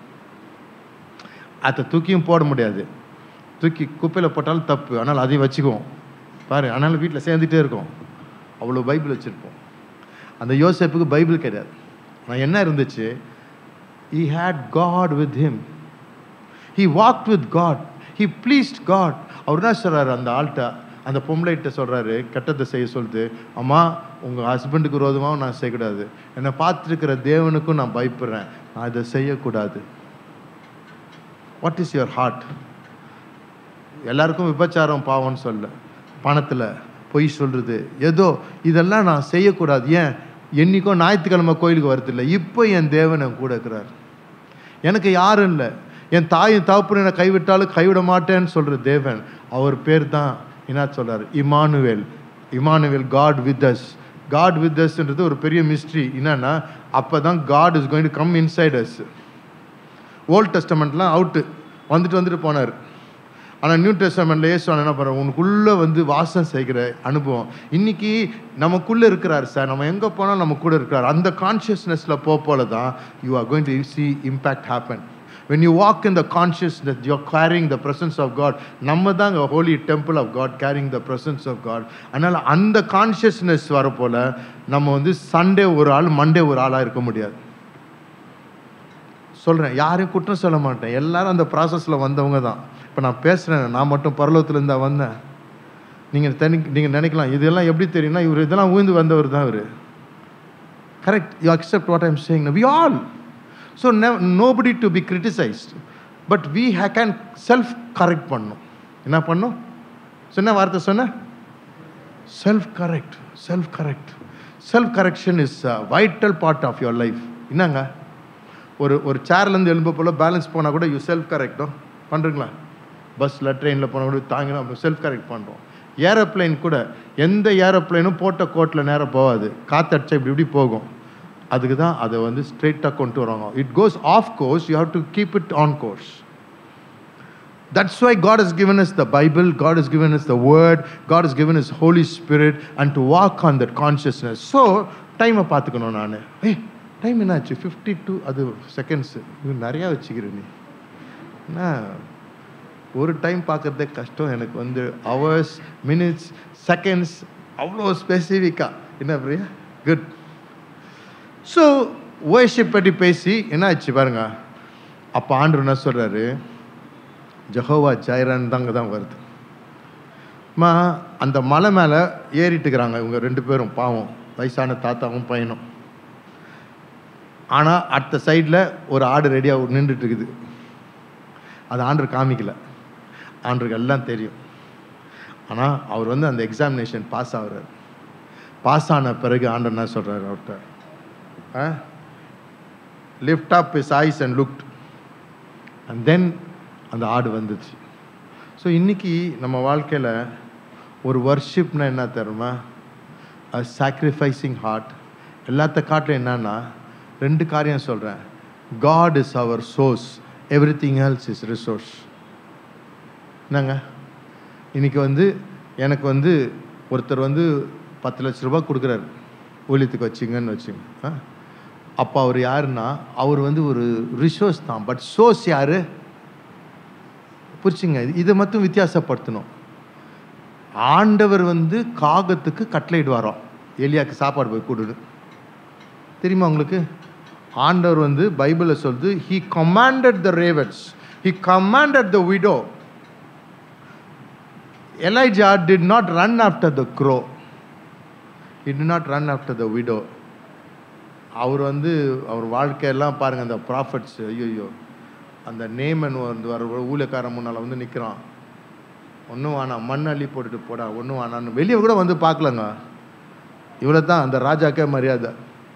அதை தூக்கியும் போட முடியாது தூக்கி குப்பையில் போட்டாலும் தப்பு ஆனால் அதையும் வச்சுக்குவோம் பாரு ஆனாலும் வீட்டில் சேர்ந்துட்டே இருக்கோம் அவ்வளோ பைபிள் வச்சுருப்போம் அந்த யோசேப்புக்கு பைபிள் கிடையாது ஆனால் என்ன இருந்துச்சு he had God with him he walked with God he pleased God அவர் என்ன சொல்றாரு அந்த ஆள்கிட்ட அந்த பொம்பளைகிட்ட சொல்றாரு கெட்டதை செய்ய சொல்லுது அம்மா உங்கள் ஹஸ்பண்டுக்கு விரோதமாகவும் நான் செய்யக்கூடாது என்னை பார்த்துருக்கிற தேவனுக்கும் நான் பயப்படுறேன் நான் இதை செய்யக்கூடாது வாட் இஸ் யுவர் ஹார்ட் எல்லாருக்கும் விபச்சாரம் பாவம்னு சொல்ல பணத்தில் பொய் சொல்கிறது ஏதோ இதெல்லாம் நான் செய்யக்கூடாது ஏன் என்னைக்கும் ஞாயிற்றுக்கிழமை கோயிலுக்கு வரதில்லை இப்போ என் தேவன் என் கூட இருக்கிறார் எனக்கு யாரும் இல்லை என் தாயும் தகப்பனும் என்னை கைவிட்டாலும் கைவிட மாட்டேன்னு சொல்கிற தேவன் அவர் பேர் தான் என்ன சொல்றார் Immanuel Immanuel God with us God with அஸ்ன்றது ஒரு பெரிய மிஸ்ட்ரி என்னன்னா அப்போ தான் God is going to come inside us old டெஸ்டமெண்ட்லாம் அவுட்டு வந்துட்டு வந்துட்டு போனார் ஆனால் நியூ டெஸ்டமெண்ட்ல ஏசுவான் என்ன பண்ணுறோம் உனக்குள்ளே வந்து வாசம் செய்கிற அனுபவம் இன்னைக்கு நமக்குள்ளே இருக்கிறார் சார் நம்ம எங்கே போனாலும் நம்ம கூட இருக்கிறார் அந்த கான்ஷியஸ்னஸில் போ போல தான் you are going to see impact happen when you walk in the consciousness you're carrying the presence of god நம்ம தான் holy temple of God carrying the presence of god அதனால் அந்த கான்ஷியஸ்னஸ் வர போல நம்ம வந்து சண்டே ஒரு ஆள் மண்டே ஒரு ஆளாக இருக்க முடியாது சொல்கிறேன் யாரையும் குற்றம் சொல்ல மாட்டேன் எல்லாரும் அந்த ப்ராசஸில் வந்தவங்க தான் இப்போ நான் பேசுகிறேன் நான் மட்டும் பரலோகத்துல இருந்தா வந்தேன் நீங்கள் தனி நீங்கள் நினைக்கலாம் இதெல்லாம் எப்படி தெரியும்னா இவர் இதெல்லாம் ஊழ்ந்து வந்தவர் தான் இவர் correct you accept what I'm saying we all so nobody to be criticized but we hey can self correct பண்ணும் என்ன பண்ணும் சொன்ன வார்த்தை சொன்ன self correct self correct self correction is vital part of your life என்னங்க ஒரு ஒரு சேர்லேருந்து எலும்பு போல் பேலன்ஸ் போனால் கூட யூ செல்ஃப் கரெக்டும் பண்ணுறீங்களா பஸ்ஸில் ட்ரெயினில் போனால் கூட தாங்கினா நம்ம செல்ஃப் கரெக்ட் பண்ணுறோம் ஏரோப்ளைன் கூட எந்த ஏரோப்ளைனும் போட்ட கோட்டில் நேரம் போகாது காற்றடிச்சா இப்படி இப்படி போகும் அதுக்கு தான் அதை வந்து ஸ்ட்ரெயிட்டாக கொண்டு வராங்க it goes off course you have to keep it on course That's why God has given us the Bible, God has given us the Word, God has given us Holy Spirit, and to walk on that consciousness. So, டைமை பார்த்துக்கணும் நான் ஏய் time என்னாச்சு fifty two அது seconds இது நிறையா வச்சுக்கிறேன் நீ என்ன ஒரு டைம் பார்க்குறதே கஷ்டம் எனக்கு வந்து ஹவர்ஸ் மினிட்ஸ் செகண்ட்ஸ் அவ்வளோ ஸ்பெசிஃபிக்காக என்ன பிரியா குட் ஸோ worship பற்றி பேசி என்ன ஆச்சு பாருங்க அப்போ ஆண்டு என்ன சொல்கிறாரு ஜஹோவா ஜைரன் தாங்க தான் வருது மா அந்த மலை மேலே ஏறிட்டுக்கிறாங்க இவங்க ரெண்டு பேரும் பாவம் வயசான தாத்தாவும் பையனும் ஆனால் அடுத்த சைடில் ஒரு ஆடு ரெடியாக நின்றுட்டு இருக்குது அது ஆண்டு காமிக்கல ஆண்டுக்கு எல்லாம் தெரியும் ஆனால் அவர் வந்து அந்த எக்ஸாமினேஷன் பாஸ் ஆகுறாரு பாஸ் ஆன பிறகு ஆண்டு என்ன சொல்கிறாரு அவர்கிட்ட lift up his eyes and looked and then அந்த ஆடு வந்துச்சு ஸோ இன்னைக்கு நம்ம வாழ்க்கையில் ஒரு வர்ஷிப்னா என்ன தெரியுமா அ சாக்ரிஃபைசிங் ஹார்ட் எல்லாத்த காட்டிலும் என்னன்னா ரெண்டு காரியம் சொல்கிறேன் God is our source everything else is resource என்னங்க இன்னைக்கு வந்து எனக்கு வந்து ஒருத்தர் வந்து பத்து லட்ச ரூபாய் கொடுக்குறாரு ஊழியத்துக்கு வச்சிங்கன்னு வச்சுங்க ஆ? அப்போ அவர் யாருன்னா அவர் வந்து ஒரு ரிசோர்ஸ் தான் பட் சோர்ஸ் யாரு புரிச்சுங்க இதை மட்டும் வித்தியாசப்படுத்தணும் ஆண்டவர் வந்து காகத்துக்கு கட்டளையிடுவாராம் எலியாக்கு சாப்பாடு போய் கொடுன்னு தெரியுமா உங்களுக்கு ஆண்டவர் வந்து பைபிளில் சொல்லுது he commanded the ravens he commanded the widow Elijah did not run after the crow he did not run after the widow அவர் வந்து அவர் வாழ்க்கையெல்லாம் பாருங்கள் அந்த ப்ராஃபட்ஸ் ஐயோ அந்த நேமன் வந்து வர ஊழியக்காரன் முன்னால் வந்து நிற்கிறான் ஒன்றும் வேணாம் மண் அள்ளி போட்டுட்டு போடா ஒன்றும் வேணான்னு வெளியே கூட வந்து பார்க்கலங்க இவ்வளோ தான் அந்த ராஜாக்கே மரியாதை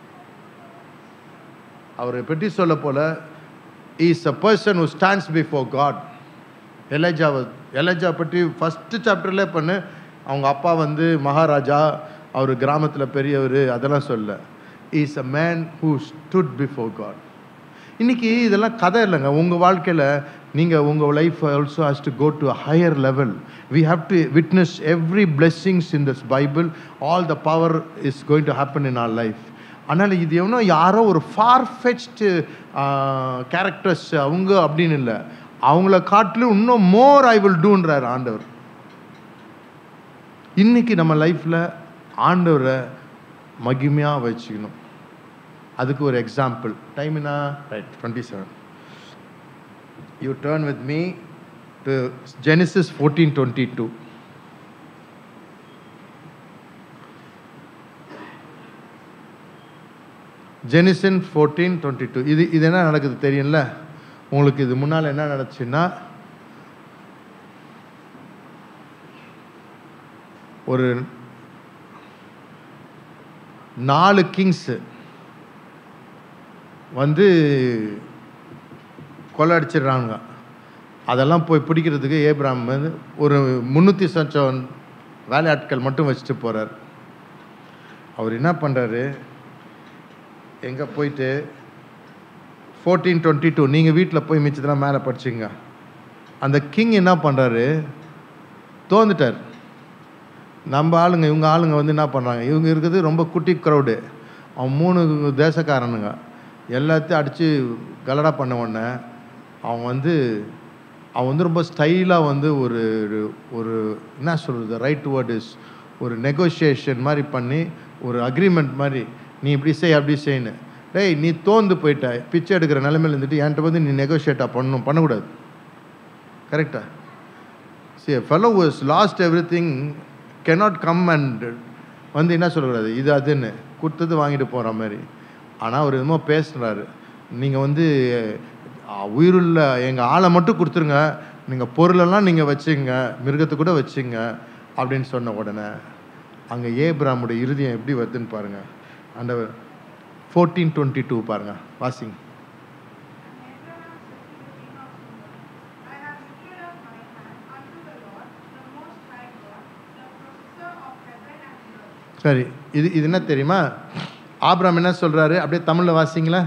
அவரை பற்றி சொல்ல போல is a person who stands before God எலஜாவை எலஜா பற்றி ஃபஸ்ட்டு சாப்டர்லேயே பண்ணு அவங்க அப்பா வந்து மகாராஜா அவர் கிராமத்தில் பெரியவர் அதெல்லாம் சொல்ல is a man who stood before God இன்னைக்கு இதெல்லாம் கதை இல்லைங்க உங்கள் வாழ்க்கையில் நீங்கள் உங்கள் life also has to go to higher level we have to witness every blessings in this Bible all the power is going to happen in our life அதனால் இது எவனோ யாரோ ஒரு ஃபார் ஃபெச்டு கேரக்டர்ஸ் அவங்க அப்படின்னு இல்லை அவங்கள காட்டிலும் இன்னும் மோர் ஐ வில் டூன்றார் ஆண்டவர் இன்னைக்கு நம்ம லைஃப்பில் ஆண்டவரை மகிமையாக வச்சுக்கணும் அதுக்கு ஒரு எக்ஸாம்பிள் டைம் என்ன right twenty seven you turn with me to Genesis fourteen twenty two Genesis fourteen twenty two இது இது என்ன நடக்குது தெரியும்ல உங்களுக்கு இது முன்னால் என்ன நடந்துச்சுன்னா ஒரு நாலு கிங்ஸு வந்து கொள்ளடிச்சிடுறாங்க அதெல்லாம் போய் பிடிக்கிறதுக்கு ஏப்ராம் வந்து ஒரு முந்நூற்றி சச்சம் வேலையாட்கள் மட்டும் வச்சுட்டு போகிறார் அவர் என்ன பண்ணுறாரு எங்கே போயிட்டு ஃபோர்டீன் டுவெண்ட்டி டூ நீங்கள் வீட்டில் போய் மிச்சத்தெல்லாம் மேலே படிச்சிங்க அந்த கிங் என்ன பண்ணுறாரு தோந்துட்டார் நம்ம ஆளுங்க இவங்க ஆளுங்க வந்து என்ன பண்ணுறாங்க இவங்க இருக்கிறது ரொம்ப குட்டி க்ரௌடு அவன் மூணு தேசக்காரனுங்க எல்லாத்தையும் அடித்து கலடா பண்ண உடனே அவன் வந்து அவன் வந்து ரொம்ப ஸ்டைலாக வந்து ஒரு ஒரு என்ன சொல்கிறது ரைட் வேர்ட் இஸ் ஒரு நெகோஷியேஷன் மாதிரி பண்ணி ஒரு அக்ரிமெண்ட் மாதிரி நீ இப்படி செய் அப்படி செய்யு டேய் நீ தோந்து போயிட்ட பிச்சை எடுக்கிற நிலைமையில இருந்துட்டு என்கிட்ட வந்து நீ நெகோஷியேட்டாக பண்ணணும் பண்ணக்கூடாது கரெக்டா சரி fellow was lost everything cannot come and வந்து என்ன சொல்லக்கூடாது இது அதுன்னு கொடுத்தது வாங்கிட்டு போகிற மாதிரி ஆனால் அவர் என்னமோ பேசுகிறாரு நீங்கள் வந்து அஹ், உயிருள்ள எங்கள் ஆளை மட்டும் கொடுத்துருங்க நீங்கள் பொருளெல்லாம் நீங்கள் வச்சுங்க மிருகத்தை கூட வச்சுங்க அப்படின்னு சொன்ன உடனே அங்கே ஏப்ராமுடைய இருதயம் எப்படி வருதுன்னு பாருங்கள் அந்த ஃபோர்டீன் டுவெண்ட்டி டூ பாருங்கள் வாசிங்க I have lifted up my hand unto the Lord, the Most High God, the possessor of heaven and earth. சரி இது இது என்ன தெரியுமா ஆபிராம் என்ன சொல்கிறாரு அப்படியே தமிழில் வாசிங்களா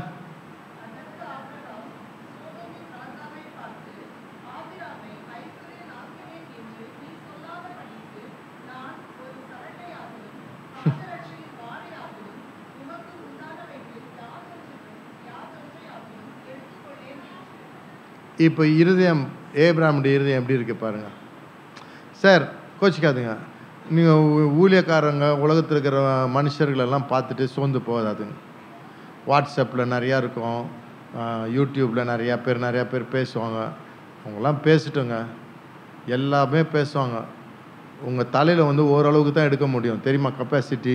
இப்போ இருதயம் ஏப்ராமுடைய இருதயம் எப்படி இருக்கு பாருங்க சார் கோச்சிக்காதுங்க நீங்கள் ஊழியக்காரங்க உலகத்தில் இருக்கிற மனுஷர்களெல்லாம் பார்த்துட்டு சோர்ந்து போகாதுங்க வாட்ஸ்அப்பில் நிறையா இருக்கும் யூடியூப்பில் நிறையா பேர் நிறையா பேர் பேசுவாங்க அவங்கெல்லாம் பேசிட்டோங்க எல்லாமே பேசுவாங்க உங்கள் தலையில் வந்து ஓரளவுக்கு தான் எடுக்க முடியும் தெரியுமா கெப்பாசிட்டி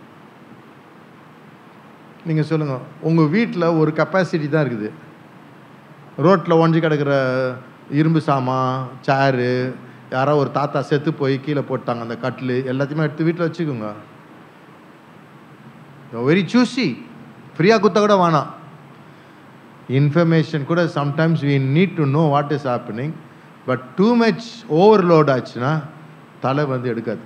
நீங்கள் சொல்லுங்கள் உங்கள் வீட்டில் ஒரு கெப்பாசிட்டி தான் இருக்குது ரோட்டில் ஒஞ்சி கிடக்கிற இரும்பு சாமான் சேரு யாரோ ஒரு தாத்தா செத்து போய் கீழே போட்டாங்க அந்த கட்டில் எல்லாத்தையுமே எடுத்து வீட்டில் வச்சுக்கோங்க வெரி சூசி ஃப்ரீயாக குத்த கூட வேணாம் இன்ஃபர்மேஷன் கூட sometimes we need to know what is happening but too much overload ஆச்சுன்னா தலை வந்து எடுக்காது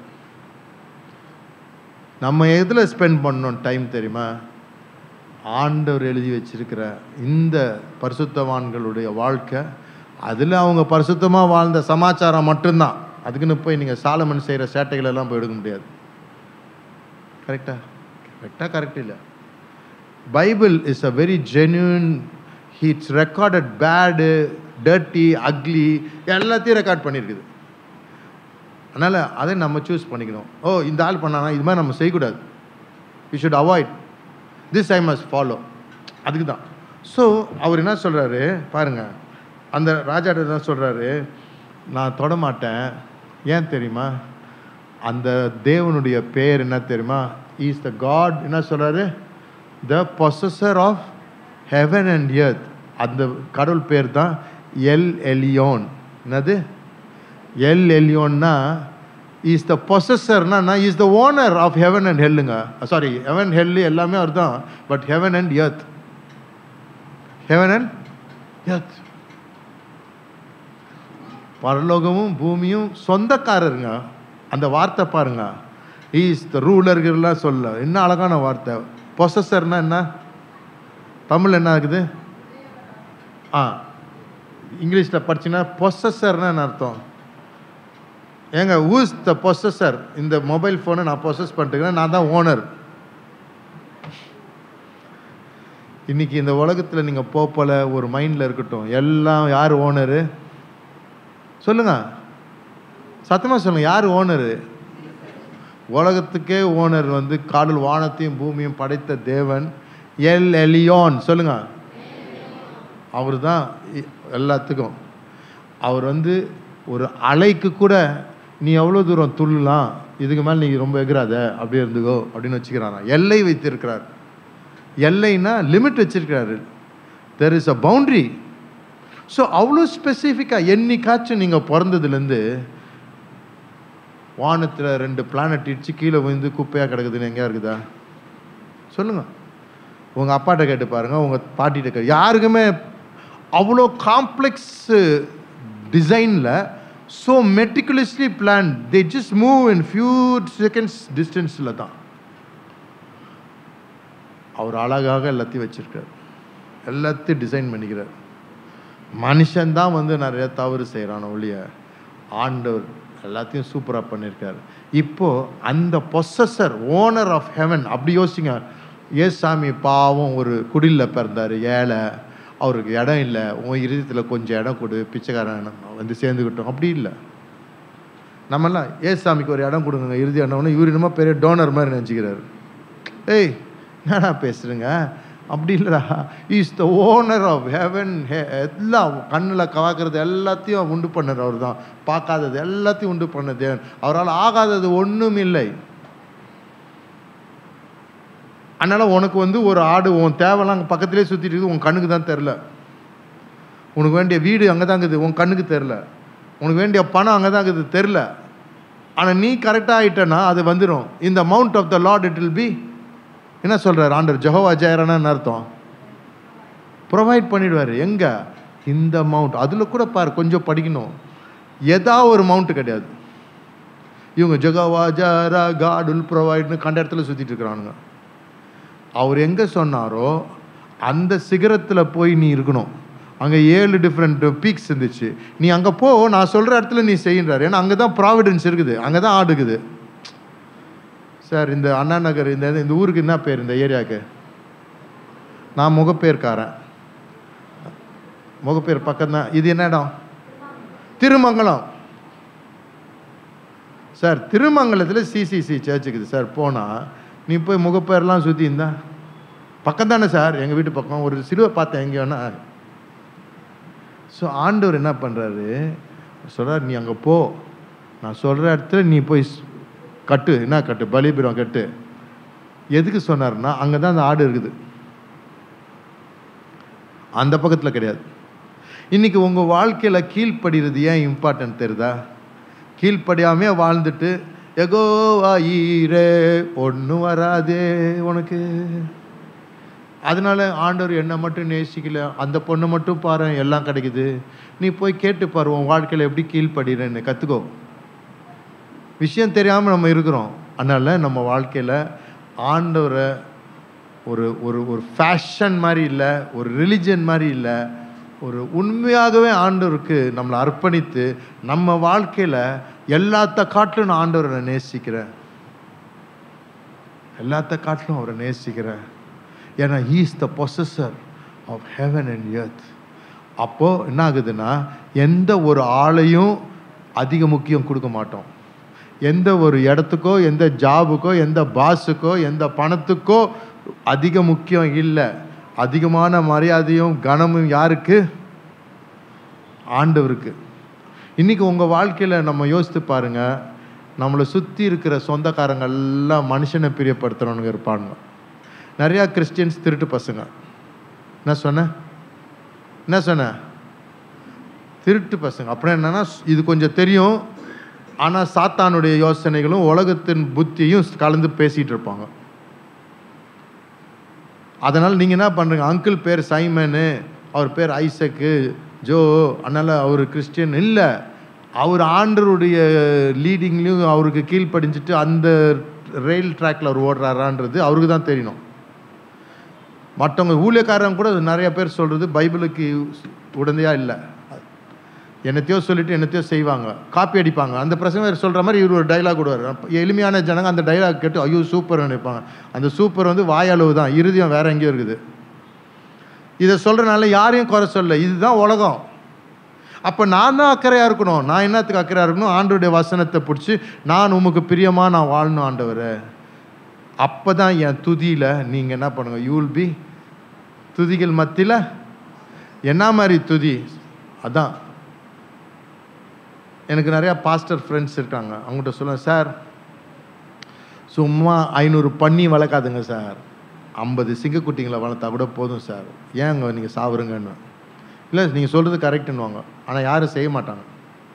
நம்ம எதில் ஸ்பெண்ட் பண்ணோம் டைம் தெரியுமா ஆண்டவர் எழுதி வச்சிருக்கிற இந்த பரிசுத்தவான்களுடைய வாழ்க்கை அதில் அவங்க பரிசுத்தமாக வாழ்ந்த சமாச்சாரம் மட்டும்தான் அதுக்குன்னு போய் நீங்கள் சாலமன் செய்கிற சேட்டைகள் எல்லாம் போய் எடுக்க முடியாது கரெக்டா கரெக்டாக கரெக்ட் இல்லை Bible is a very genuine it's recorded bad dirty ugly எல்லாத்தையும் ரெக்கார்ட் பண்ணியிருக்குது அதனால் அதை நம்ம சூஸ் பண்ணிக்கணும் ஓ இந்த ஆள் பண்ணானா இது மாதிரி நம்ம செய்யக்கூடாது we should avoid this I must follow அதுக்கு தான் ஸோ அவர் என்ன சொல்கிறாரு பாருங்க அந்த ராஜாட்ட தான் சொல்கிறாரு நான் தொட மாட்டேன் ஏன் தெரியுமா அந்த தேவனுடைய பேர் என்ன தெரியுமா இஸ் த காட் என்ன சொல்கிறாரு the possessor of heaven and earth அந்த கடவுள் பேர் தான் எல் எலியோன் என்னது எல் எலியோன்னா இஸ் த பொசஸர்னா is the owner of heaven and ஹெல்லுங்க சாரி ஹெவன் ஹெல்லு எல்லாமே அவர் தான் but heaven and earth heaven and earth பரலோகமும் பூமியும் சொந்தக்காரருங்க அந்த வார்த்தை பாருங்க இஸ் த ரூலர்கள்லாம் சொல்ல என்ன அழகான வார்த்தை பொசஸர்னா என்ன தமிழ் என்ன ஆகுது ஆ இங்கிலீஷில் படிச்சுன்னா பொசஸர்னா என்ன அர்த்தம் ஏங்க ஊஸ் த பொசஸர் இந்த மொபைல் ஃபோனை நான் பொசஸ் பண்ணிட்டுக்கிறேன் நான் தான் ஓனர் இன்னைக்கு இந்த உலகத்தில் நீங்கள் போல ஒரு மைண்டில் இருக்கட்டும் எல்லாம் யார் ஓனரு சொல்லுங்க சத்தமாக சொல்லுங்க யார் ஓனரு உலகத்துக்கே ஓனர் வந்து காடல் வானத்தையும் பூமியும் படைத்த தேவன் எல் எலியோன் சொல்லுங்க அவர் தான் எல்லாத்துக்கும் அவர் வந்து ஒரு அலைக்கு கூட நீ எவ்வளோ தூரம் துள்ளலாம் இதுக்கு மேலே நீ ரொம்ப எகிறாத அப்படியே இருந்துக்கோ அப்படின்னு வச்சுக்கிறாராம் எல்லை வைத்திருக்கிறார் எல்லைன்னா லிமிட் வச்சிருக்கிறாரு there is a boundary so அவ்வளோ ஸ்பெசிஃபிக்காக என்னைக்காச்சும் நீங்கள் பிறந்ததுலேருந்து வானத்தில் ரெண்டு பிளானட் இடிச்சு கீழே விழுந்து குப்பையாக கிடக்குதுன்னு எங்கேயா இருக்குதா சொல்லுங்கள் உங்கள் அப்பாட்ட கேட்டு பாருங்கள் உங்கள் பாட்டிகிட்ட கேட்டு யாருக்குமே அவ்வளோ காம்ப்ளெக்ஸ் டிசைனில் so meticulously plan they just move in few seconds டிஸ்டன்ஸில் தான் அவர் அழகாக எல்லாத்தையும் வச்சிருக்கார் எல்லாத்தையும் டிசைன் பண்ணிக்கிறார் மனுஷன்தான் வந்து நிறைய தவறு செய்கிறான் ஒழிய ஆண்டவர் எல்லாத்தையும் சூப்பராக பண்ணியிருக்காரு இப்போ அந்த பொசஸர் ஓனர் ஆஃப் ஹெவன் அப்படி யோசிங்க ஏசாமி பாவம் ஒரு குடிலில் பிறந்தார் ஏழை அவருக்கு இடம் இல்லை உன் இருதயத்தில் கொஞ்சம் இடம் கொடு பிச்சைக்காரன் வந்து சேர்ந்துக்கிட்டோம் அப்படி இல்லை நம்மெல்லாம் ஏசாமிக்கு ஒரு இடம் கொடுங்க இறுதி இடம்னு இவர் என்னமோ பெரிய டோனர் மாதிரி நினச்சிக்கிறாரு ஏய் என்னடா பேசுகிறேங்க அப்படி இல்லைடா is the owner of heaven எல்லாம் கண்ணில் கவாக்கிறது எல்லாத்தையும் உண்டு பண்ணர் அவர் தான் பார்க்காதது எல்லாத்தையும் உண்டு பண்ண தேவன் அவரால் ஆகாதது ஒன்றும் இல்லை அதனால் உனக்கு வந்து ஒரு ஆடு உன் தேவைலாம் அங்கே பக்கத்துலேயே சுற்றிட்டு இருக்குது உன் கண்ணுக்கு தான் தெரில உனக்கு வேண்டிய வீடு அங்கே தான் இருக்குது உன் கண்ணுக்கு தெரில உனக்கு வேண்டிய பணம் அங்கே தான் இருக்குது தெரில ஆனால் நீ கரெக்டாக ஆகிட்டனா அது வந்துடும் இந்த mount of the Lord it will be என்ன சொல்கிறார் ஆண்டர் ஜெகோவா ஜெயரன்னு அர்த்தம் ப்ரொவைட் பண்ணிடுவார் எங்கே இந்த மவுண்ட் அதில் கூட பார் கொஞ்சம் படிக்கணும் எதா ஒரு மவுண்ட் கிடையாது இவங்க ஜெகோவா ஜாரா காடுல் ப்ரொவைட்னு கண்ட இடத்துல சுற்றிட்டு இருக்கிறானுங்க அவர் எங்கே சொன்னாரோ அந்த சிகரத்தில் போய் நீ இருக்கணும் அங்கே ஏழு டிஃப்ரெண்ட் பீக்ஸ் இருந்துச்சு நீ அங்கே போ நான் சொல்கிற இடத்துல நீ செய்யின்றார் ஏன்னா அங்கே தான் ப்ராவிடன்ஸ் இருக்குது அங்கே தான் ஆடுக்குது சார் இந்த அண்ணா நகர் இந்த இந்த ஊருக்கு என்ன பேர் இந்த ஏரியாவுக்கு நான் முகப்பேர்காரன் முகப்பேர் பக்கம் தான் இது என்ன இடம் திருமங்கலம் சார் திருமங்கலத்தில் சிசிசி சர்ச் இருக்குது சார் போனால் நீ போய் முகப்பேர்லாம் சுற்றி இருந்தா பக்கம் தானே சார் எங்கள் வீட்டு பக்கம் ஒரு சிலுவை பார்த்தேன் எங்கே வேணா ஸோ ஆண்டவர் என்ன பண்ணுறாரு சொல்கிறார் நீ அங்கே போ நான் சொல்கிற இடத்துல நீ போய் ஸ்- கட்டு என்ன கட்டு பலிபீடம் கட்டு எதுக்கு சொன்னார்னா அங்கே தான் அந்த ஆடு இருக்குது அந்த பக்கத்தில் கிடையாது இன்னைக்கு உங்கள் வாழ்க்கையில் கீழ்ப்படுகிறது ஏன் இம்பார்ட்டன்ட் தெரியுதா கீழ்ப்படியாமே வாழ்ந்துட்டு எகோ ஈரே ஒன்றும் வராதே உனக்கு அதனால ஆண்டவர் என்னை மட்டும் நேசிக்கல அந்த பொண்ணை மட்டும் பாரு எல்லாம் கிடைக்குது நீ போய் கேட்டு பாரு உன் வாழ்க்கையில் எப்படி கீழ்ப்படுறேன்னு கற்றுக்கோ விஷயம் தெரியாமல் நம்ம இருக்கிறோம் அதனால் நம்ம வாழ்க்கையில் ஆண்டவரை ஒரு ஒரு ஒரு ஃபேஷன் மாதிரி இல்லை ஒரு ரிலிஜன் மாதிரி இல்லை ஒரு உண்மையாகவே ஆண்டவருக்கு நம்மளை அர்ப்பணித்து நம்ம வாழ்க்கையில் எல்லாத்த காட்டிலும் நான் ஆண்டவரை நேசிக்கிறேன் எல்லாத்த காட்டிலும் அவரை நேசிக்கிறேன் ஏன்னா he's the possessor of heaven and earth அப்போது என்ன ஆகுதுன்னா எந்த ஒரு ஆளையும் அதிக முக்கியம் கொடுக்க மாட்டோம் எந்த ஒரு இடத்துக்கோ எந்த ஜாபுக்கோ எந்த பாஸுக்கோ எந்த பணத்துக்கோ அதிக முக்கியம் இல்லை அதிகமான மரியாதையும் கனமும் யாருக்கு ஆண்டவருக்கு இன்னைக்கு உங்கள் வாழ்க்கையில் நம்ம யோசித்து பாருங்க நம்மளை சுற்றி இருக்கிற சொந்தக்காரங்க எல்லாம் மனுஷனை பிரியப்படுத்துகிறவனுங்க இருப்பாங்க நிறையா கிறிஸ்டியன்ஸ் திருட்டு பசங்க என்ன சொன்னேன் என்ன சொன்னேன் திருட்டு பசங்க அப்புறம் என்னன்னா இது கொஞ்சம் தெரியும் ஆனால் சாத்தானுடைய யோசனைகளும் உலகத்தின் புத்தியும் கலந்து பேசிகிட்டு இருப்பாங்க அதனால் நீங்கள் என்ன பண்ணுறீங்க அங்கிள் பேர் சைமனு அவர் பேர் ஐசக்கு ஜோ அதனால் அவர் கிறிஸ்டியன் இல்லை அவர் ஆண்டருடைய லீடிங்லேயும் அவருக்கு கீழ்ப்படிஞ்சிட்டு அந்த ரயில் ட்ராக்ல அவர் ஓடுறாரான்றது அவருக்கு தான் தெரியணும் மற்றவங்க ஊழியக்காரங்க கூட நிறைய பேர் சொல்கிறது பைபிளுக்கு உடந்தையாக இல்லை என்னத்தையோ சொல்லிட்டு என்னத்தையோ செய்வாங்க காப்பி அடிப்பாங்க அந்த பிரசங்க சொல்கிற மாதிரி இவர் ஒரு டைலாக் விடுவார் அப்ப எளிமையான ஜனங்க அந்த டைலாக் கேட்டு ஐயோ சூப்பர் நினைப்பாங்க அந்த சூப்பர் வந்து வாயளவு தான் இறுதியம் வேற எங்கேயோ இருக்குது இதை சொல்கிறனால யாரையும் குறை சொல்ல இதுதான் உலகம் அப்போ நான் தான் அக்கறையாக இருக்கணும் நான் என்னத்துக்கு அக்கறையாக இருக்கணும் ஆண்டோடைய வசனத்தை பிடிச்சி நான் உமக்கு பிரியமாக நான் வாழணும் ஆண்டவரே அப்போ தான் என் துதியில் நீங்கள் என்ன பண்ணுங்க யூ வில் பி துதிகள் மத்தியில் என்ன மாதிரி துதி அதான் எனக்கு நிறையா பாஸ்டர் ஃப்ரெண்ட்ஸ் இருக்காங்க அவங்ககிட்ட சொல்லுவேன் சார் சும்மா ஐநூறு பண்ணி வளர்க்காதுங்க சார் ஐம்பது சிங்கக்குட்டிங்களை வளர்த்தா கூட போதும் சார் ஏங்க நீங்கள் சாவுறங்கன்னு இல்லை நீங்கள் சொல்கிறது கரெக்டுன்னுவாங்க ஆனால் யாரும் செய்ய மாட்டாங்க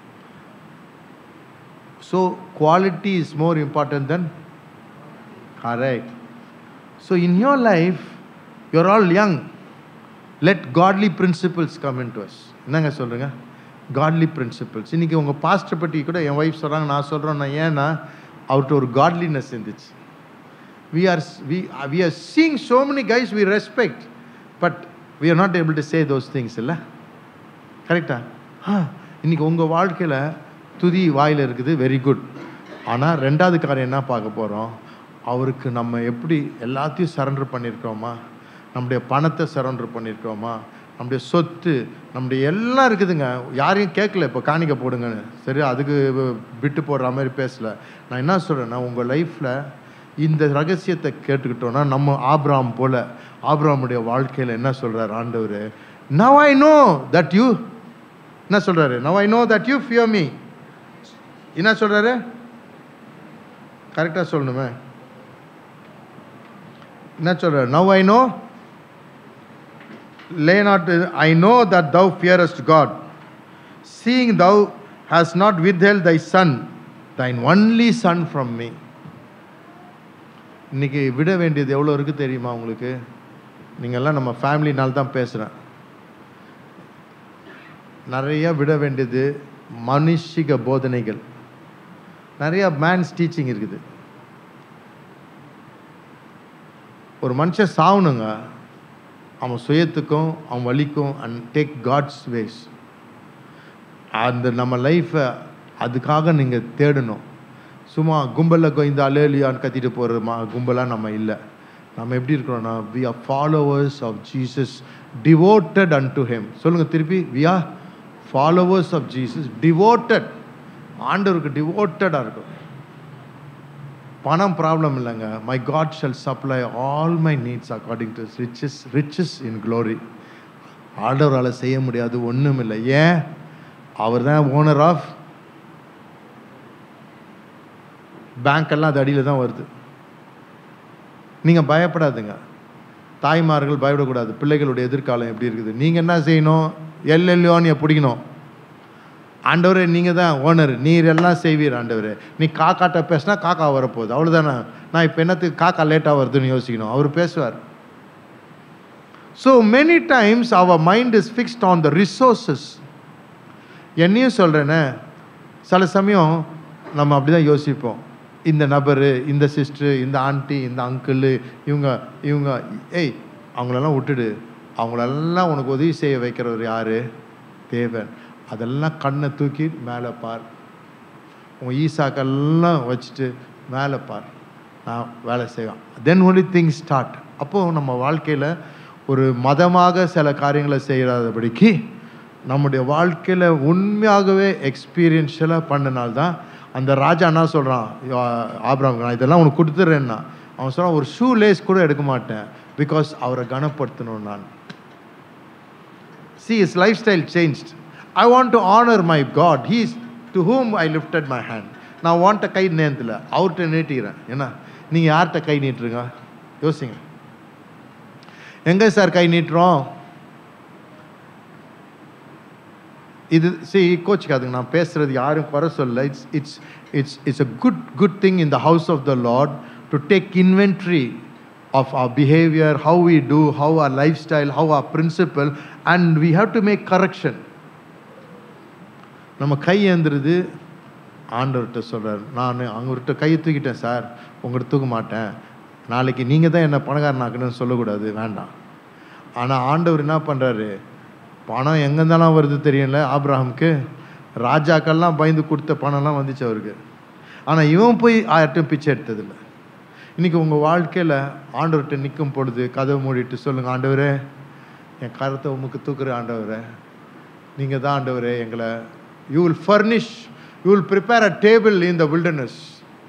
so quality is more important than correct so in your life you are all young let godly principles come into us என்னங்க சொல்கிறேங்க காட்லி பிரின்சிபிள்ஸ் இன்றைக்கி உங்கள் பாஸ்டர் பற்றி கூட என் ஒய்ஃப் சொல்கிறாங்க நான் சொல்கிறேன் நான் ஏன்னா அவர்கிட்ட ஒரு காட்லினஸ் இருந்துச்சு we are we we are seeing so many guys we respect but we are not able to say those things இல்ல கரெக்டா ஆ இன்னைக்கு உங்கள் வாழ்க்கையில் துதி வாயில் இருக்குது வெரி குட் ஆனால் ரெண்டாவது காரியம் என்ன பார்க்க போகிறோம் அவருக்கு நம்ம எப்படி எல்லாத்தையும் சரண்டர் பண்ணியிருக்கோமா நம்முடைய பணத்தை சரண்டர் பண்ணியிருக்கோமா நம்முடைய சொத்து நம்முடைய எல்லாம் இருக்குதுங்க யாரையும் கேட்கல இப்போ காணிக்க போடுங்கன்னு சரி அதுக்கு விட்டு போடுற மாதிரி பேசல நான் என்ன சொல்கிறேன்னா உங்கள் லைஃப்பில் இந்த ரகசியத்தை கேட்டுக்கிட்டோன்னா நம்ம ஆப்ராம் போல ஆப்ராமுடைய வாழ்க்கையில் என்ன சொல்றார் ஆண்டவர் now I know that you என்ன சொல்றாரு now I know that you fear me என்ன சொல்றாரு கரெக்டாக சொல்லணுமே என்ன சொல்றாரு now I know lay not I know that thou fearest God seeing thou hast not withheld thy son thine only son from me இன்னைக்கு விட வேண்டியது எவ்வளோ இருக்குது தெரியுமா உங்களுக்கு நீங்கள்லாம் நம்ம ஃபேமிலினால தான் பேசுகிறேன் நிறைய விட வேண்டியது மனுஷிக போதனைகள் நிறைய மேன்ஸ் டீச்சிங் இருக்குது ஒரு மனுஷன் சாவணுங்க அவன் சுயத்துக்கும் அவன் வலிக்கும் அண்ட் டேக் காட்ஸ் வேஸ் அந்த நம்ம லைஃப்பை அதுக்காக நீங்கள் தேடணும் சும்மா கும்பலில் கோய்ந்து அலேலியான்னு கத்திட்டு போகிற மா கும்பலாக நம்ம இல்லை நம்ம எப்படி இருக்கிறோம்னா we are followers of Jesus devoted unto him சொல்லுங்கள் திருப்பி we are followers of Jesus devoted ஆண்டவருக்கு டிவோட்டடாக இருக்கும் பணம் ப்ராப்ளம் இல்லைங்க my God shall supply all my needs according to riches riches in glory ஆண்டவரால் செய்ய முடியாது ஒன்றும் இல்லை ஏன் அவர் தான் ஓனர் ஆஃப் பேங்க் எல்லாம் அது அடியில் தான் வருது நீங்கள் பயப்படாதுங்க தாய்மார்கள் பயப்படக்கூடாது பிள்ளைகளுடைய எதிர்காலம் எப்படி இருக்குது நீங்கள் என்ன செய்யணும் எல்எல்யோன்னு பிடிக்கணும் ஆண்டவரே நீங்கள் தான் ஓனர் நீர் எல்லாம் செய்வீர் ஆண்டவரே நீ காக்காட்ட பேசினா காக்கா வரப்போகுது அவ்வளோதானே நான் இப்போ என்னத்துக்கு காக்கா லேட்டாக வருதுன்னு யோசிக்கணும் அவர் பேசுவார் so many times our mind is fixed on the resources என்னையும் சொல்கிறேனே சில சமயம் நம்ம அப்படி தான் யோசிப்போம் இந்த நபர் இந்த சிஸ்டர் இந்த ஆண்டி இந்த அங்கிள் இவங்க இவங்க ஏய் அவங்களெல்லாம் விட்டுடு அவங்களெல்லாம் உனக்கு உதவி செய்ய வைக்கிறவர் யார் தேவன் அதெல்லாம் கண்ணை தூக்கி மேலே பார் உன் ஈசாக்கெல்லாம் வச்சுட்டு மேலே பார் நான் வேலை செய்வேன் தென் ஒன்லி திங் ஸ்டார்ட் அப்போது நம்ம வாழ்க்கையில் ஒரு மதமாக சில காரியங்களை செய்யாதபடிக்கு நம்முடைய வாழ்க்கையில் உண்மையாகவே எக்ஸ்பீரியன்ஷியலாக பண்ணனால்தான் அந்த ராஜா என்ன சொல்கிறான் ஆப்ராம் நான் இதெல்லாம் உனக்கு கொடுத்துட்றேன்னா அவன் சொல்கிறான் ஒரு ஷூ லேஸ் கூட எடுக்க மாட்டேன் பிகாஸ் அவரை கனப்படுத்தணும் நான் see his lifestyle changed i want to honor my god he is to whom i lifted my hand நான் வாண்ட கை நேரத்தில் அவர்கிட்ட நீட்டிக்கிறேன் என்ன நீங்கள் யார்கிட்ட கை நீட்டுருங்க யோசிங்க எங்கே சார் கை நீட்டுறோம் இது சரி கோச்சிக்காதுங்க நான் பேசுறது யாரும் குறை சொல்ல it's it's it's it's a good good thing in the house of the Lord to take inventory of our behaviour how we do how our lifestyle how our principle and we have to make correction நம்ம கை ஏந்துறது ஆண்டவர்கிட்ட சொல்கிறார் நான் அவங்ககிட்ட கையை தூக்கிட்டேன் sir உங்கள்கிட்ட தூக்க மாட்டேன் நாளைக்கு நீங்கள் தான் என்ன பணக்காரனாக்கணும்னு சொல்லக்கூடாது வேண்டாம் ஆனால் ஆண்டவர் என்ன பண்ணுறாரு பணம் எங்கே இருந்தாலும் வருது தெரியல ஆப்ரஹாமுக்கு ராஜாக்கள்லாம் பயந்து கொடுத்த பணம்லாம் வந்துச்சு அவருக்கு ஆனால் இவன் போய் ஆயிரட்டும் பிச்சை எடுத்ததில்ல இன்றைக்கி உங்கள் வாழ்க்கையில் ஆண்டவர்கிட்ட நிற்கும் பொழுது கதவை மூடிட்டு சொல்லுங்கள் ஆண்டவரே என் கருத்தை உமக்கு தூக்குற ஆண்டவரே நீங்கள் தான் ஆண்டவரே எங்களை you will furnish you will prepare a table in the wilderness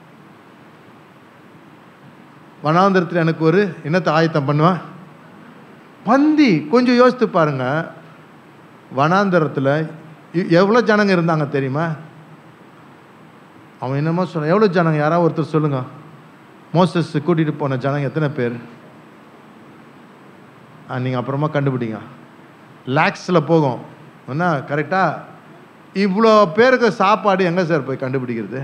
வனாந்திரத்தில் எனக்கு ஒரு என்னத்தை ஆயத்தம் பண்ணுவேன் பந்தி கொஞ்சம் யோசித்து பாருங்க வனாந்தரத்தில் எவ்வளோ ஜனங்க இருந்தாங்க தெரியுமா அவன் என்னமோ சொன்ன எவ்வளோ ஜனங்க யாராவது ஒருத்தர் சொல்லுங்க மோசஸ் கூட்டிகிட்டு போன ஜனங்க எத்தனை பேர் நீங்கள் அப்புறமா கண்டுபிடிங்க லேக்ஸில் போகும் என்ன கரெக்டாக இவ்வளோ பேருக்கு சாப்பாடு எங்கே சார் போய் கண்டுபிடிக்கிறது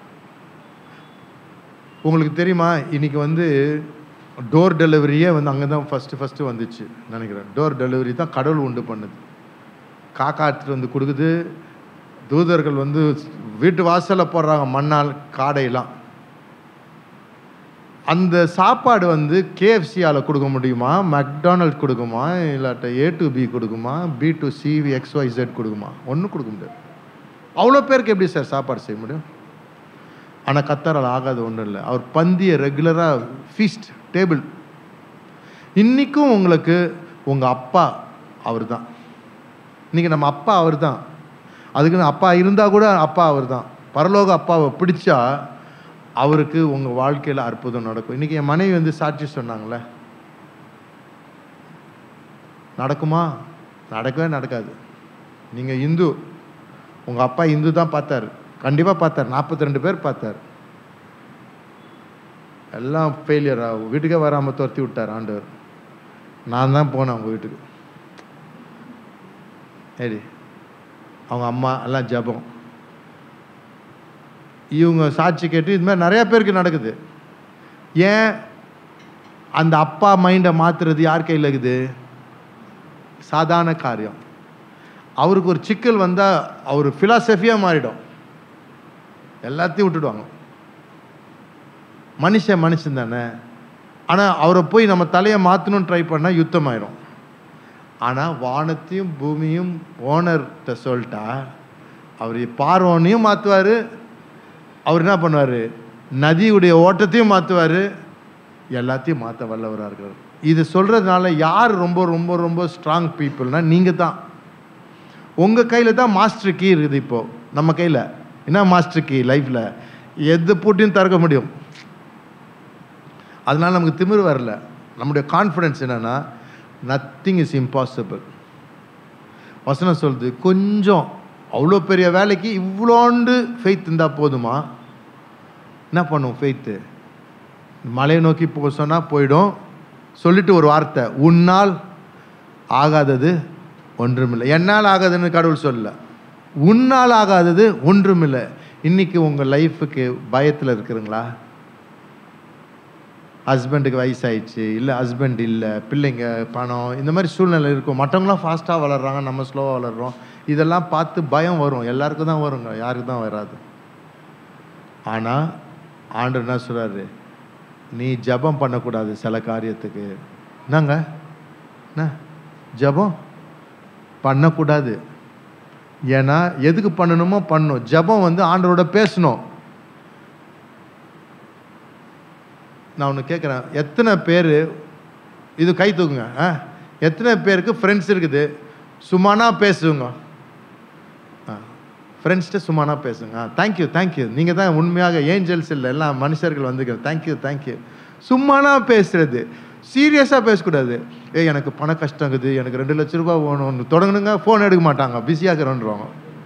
உங்களுக்கு தெரியுமா இன்னைக்கு வந்து டோர் டெலிவரியே வந்து அங்கே தான் ஃபஸ்ட்டு ஃபஸ்ட்டு வந்துச்சு நினைக்கிறேன் டோர் டெலிவரி தான் கடவுள் உண்டு பண்ணுது காக்கா எடுத்துட்டு வந்து கொடுக்குது தூதர்கள் வந்து வீட்டு வாசலில் போடுறாங்க மண்ணால் காடையெல்லாம் அந்த சாப்பாடு வந்து கேஎஃப்சியால் கொடுக்க முடியுமா மெக்டானல்ட் கொடுக்குமா இல்லாட்ட ஏ டு பி கொடுக்குமா B to C X Y Z கொடுக்குமா ஒன்றும் கொடுக்க முடியாது அவ்வளோ பேருக்கு எப்படி சார் சாப்பாடு செய்ய முடியும் ஆனால் கத்தாரால் ஆகாது ஒன்றும் இல்லை அவர் பந்திய ரெகுலராக ஃபீஸ்ட் டேபிள் இன்றைக்கும் உங்களுக்கு உங்கள் அப்பா அவர் தான் இன்றைக்கி நம்ம அப்பா அவர் தான் அதுக்குன்னு அப்பா இருந்தால் கூட அப்பா அவர் தான் பரலோக அப்பாவை பிடிச்சா அவருக்கு உங்கள் வாழ்க்கையில் அற்புதம் நடக்கும் இன்றைக்கி என் மனைவி வந்து சாட்சி சொன்னாங்களே நடக்குமா நடக்கவே நடக்காது நீங்கள் இந்து உங்கள் அப்பா இந்து தான் பார்த்தார் கண்டிப்பாக பார்த்தார் நாற்பத்தி ரெண்டு பேர் பார்த்தார் எல்லாம் ஃபெயிலியர் ஆகும் வீட்டுக்கே வராமல் துரத்தி விட்டார் ஆண்டவர் நான் தான் போனேன் அவங்க வீட்டுக்கு சரி அவங்க அம்மா எல்லாம் ஜபம் இவங்க சாட்சி கேட்டு இது மாதிரி நிறைய பேருக்கு நடக்குது ஏன் அந்த அப்பா மைண்டை மாற்றுறது யார் கையில் இருக்குது சாதாரண காரியம் அவருக்கு ஒரு சிக்கல் வந்தால் அவர் ஃபிலாசபியாக மாறிடும் எல்லாத்தையும் விட்டுடுவாங்க மனுஷன் மனுஷன் தானே ஆனால் அவரை போய் நம்ம தலையை மாற்றணும்னு ட்ரை பண்ணால் யுத்தம் ஆயிடும் ஆனால் வானத்தையும் பூமியும் ஓனர்கிட்ட சொல்லிட்டா அவர் பார்வனையும் மாற்றுவார் அவர் என்ன பண்ணுவார் நதியுடைய ஓட்டத்தையும் மாற்றுவார் எல்லாத்தையும் மாற்ற வல்லவராக இருக்கிறார் இது சொல்கிறதுனால யார் ரொம்ப ரொம்ப ரொம்ப ஸ்ட்ராங் பீப்புள்னா நீங்கள் தான் உங்கள் கையில் தான் மாஸ்டர் கீ இருக்குது இப்போது நம்ம கையில் என்ன மாஸ்டர் கீ லைஃப்பில் எது பூட்டியும் திறக்க முடியும் அதனால் நமக்கு திமிர் வரல நம்முடைய கான்ஃபிடென்ஸ் என்னென்னா நத்திங் இஸ் இம்பாசிபிள் வசனம் சொல்லுது கொஞ்சம் அவ்வளோ பெரிய வேலைக்கு இவ்வளோண்டு ஃபெய்த் இருந்தால் போதுமா என்ன பண்ணும் ஃபெய்த்து மலையை நோக்கி போக சொன்னால் போயிடும் சொல்லிட்டு ஒரு வார்த்தை உன்னால் ஆகாதது ஒன்றுமில்லை என்னால் ஆகாதுன்னு கடவுள் சொல்லல உன்னால் ஆகாதது ஒன்றுமில்லை இன்னைக்கு உங்கள் லைஃபுக்கு பயத்தில் இருக்கிறீங்களா ஹஸ்பண்டுக்கு வயசாயிடுச்சு இல்லை ஹஸ்பண்ட் இல்லை பிள்ளைங்க பணம் இந்த மாதிரி சூழ்நிலை இருக்கும் மற்றவங்களாம் ஃபாஸ்ட்டாக வளர்றாங்க நம்ம ஸ்லோவாக வளர்றோம் இதெல்லாம் பார்த்து பயம் வரும் எல்லாருக்கும் தான் வருங்க யாருக்கு தான் வராது ஆனால் ஆண்டு என்ன சொல்கிறாரு நீ ஜபம் பண்ணக்கூடாது சில காரியத்துக்கு என்னங்க என்ன ஜபம் பண்ணக்கூடாது ஏன்னா எதுக்கு பண்ணணுமோ பண்ணணும் ஜபம் வந்து ஆண்டவரோட பேசணும் நான் ஒன்று கேட்குறேன் எத்தனை பேர் இது கை தூக்குங்க ஆ எத்தனை பேருக்கு ஃப்ரெண்ட்ஸ் இருக்குது சும்மானா பேசுங்க ஆ ஃப்ரெண்ட்ஸ்கிட்ட சும்மானா பேசுங்க ஆ தேங்க்யூ தேங்க்யூ நீங்கள் தான் உண்மையாக ஏஞ்சல்ஸ் இல்லை எல்லாம் மனுஷர்கள் வந்துக்கிறேன் தேங்க்யூ தேங்க்யூ சும்மானா பேசுறது சீரியஸாக பேசக்கூடாது ஏ எனக்கு பண கஷ்டம் இருக்குது எனக்கு ரெண்டு லட்ச ரூபாய் வேணும்னு தொடங்கணுங்க ஃபோன் எடுக்க மாட்டாங்க பிஸியாக இருக்கிறோன்றவாங்க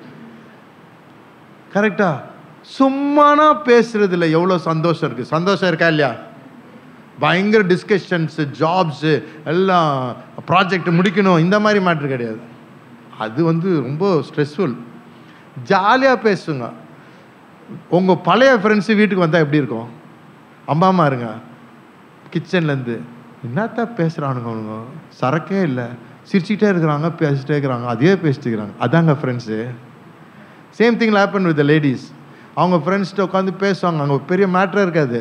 கரெக்டா சும்மானா பேசுறதுல எவ்வளோ சந்தோஷம் இருக்குது சந்தோஷம் இருக்கா இல்லையா பயங்கர டிஸ்கஷன்ஸு ஜாப்ஸு எல்லாம் ப்ராஜெக்ட் முடிக்கணும் இந்த மாதிரி மேட்ரு கிடையாது அது வந்து ரொம்ப ஸ்ட்ரெஸ்ஃபுல் ஜாலியாக பேசுங்க உங்கள் பழைய ஃப்ரெண்ட்ஸு வீட்டுக்கு வந்தால் எப்படி இருக்கும் அம்மா அம்மா இருங்க கிச்சன்லேருந்து என்னத்தான் பேசுகிறானுங்க அவனுங்க சரக்கே இல்லை சிரிச்சுக்கிட்டே இருக்கிறாங்க பேசிட்டே இருக்கிறாங்க அதே பேசிட்டு இருக்கிறாங்க அதாங்க friends same thing happen with ladies அவங்க ஃப்ரெண்ட்ஸ்கிட்ட உட்காந்து பேசுவாங்க அங்கே பெரிய மேட்ரே இருக்காது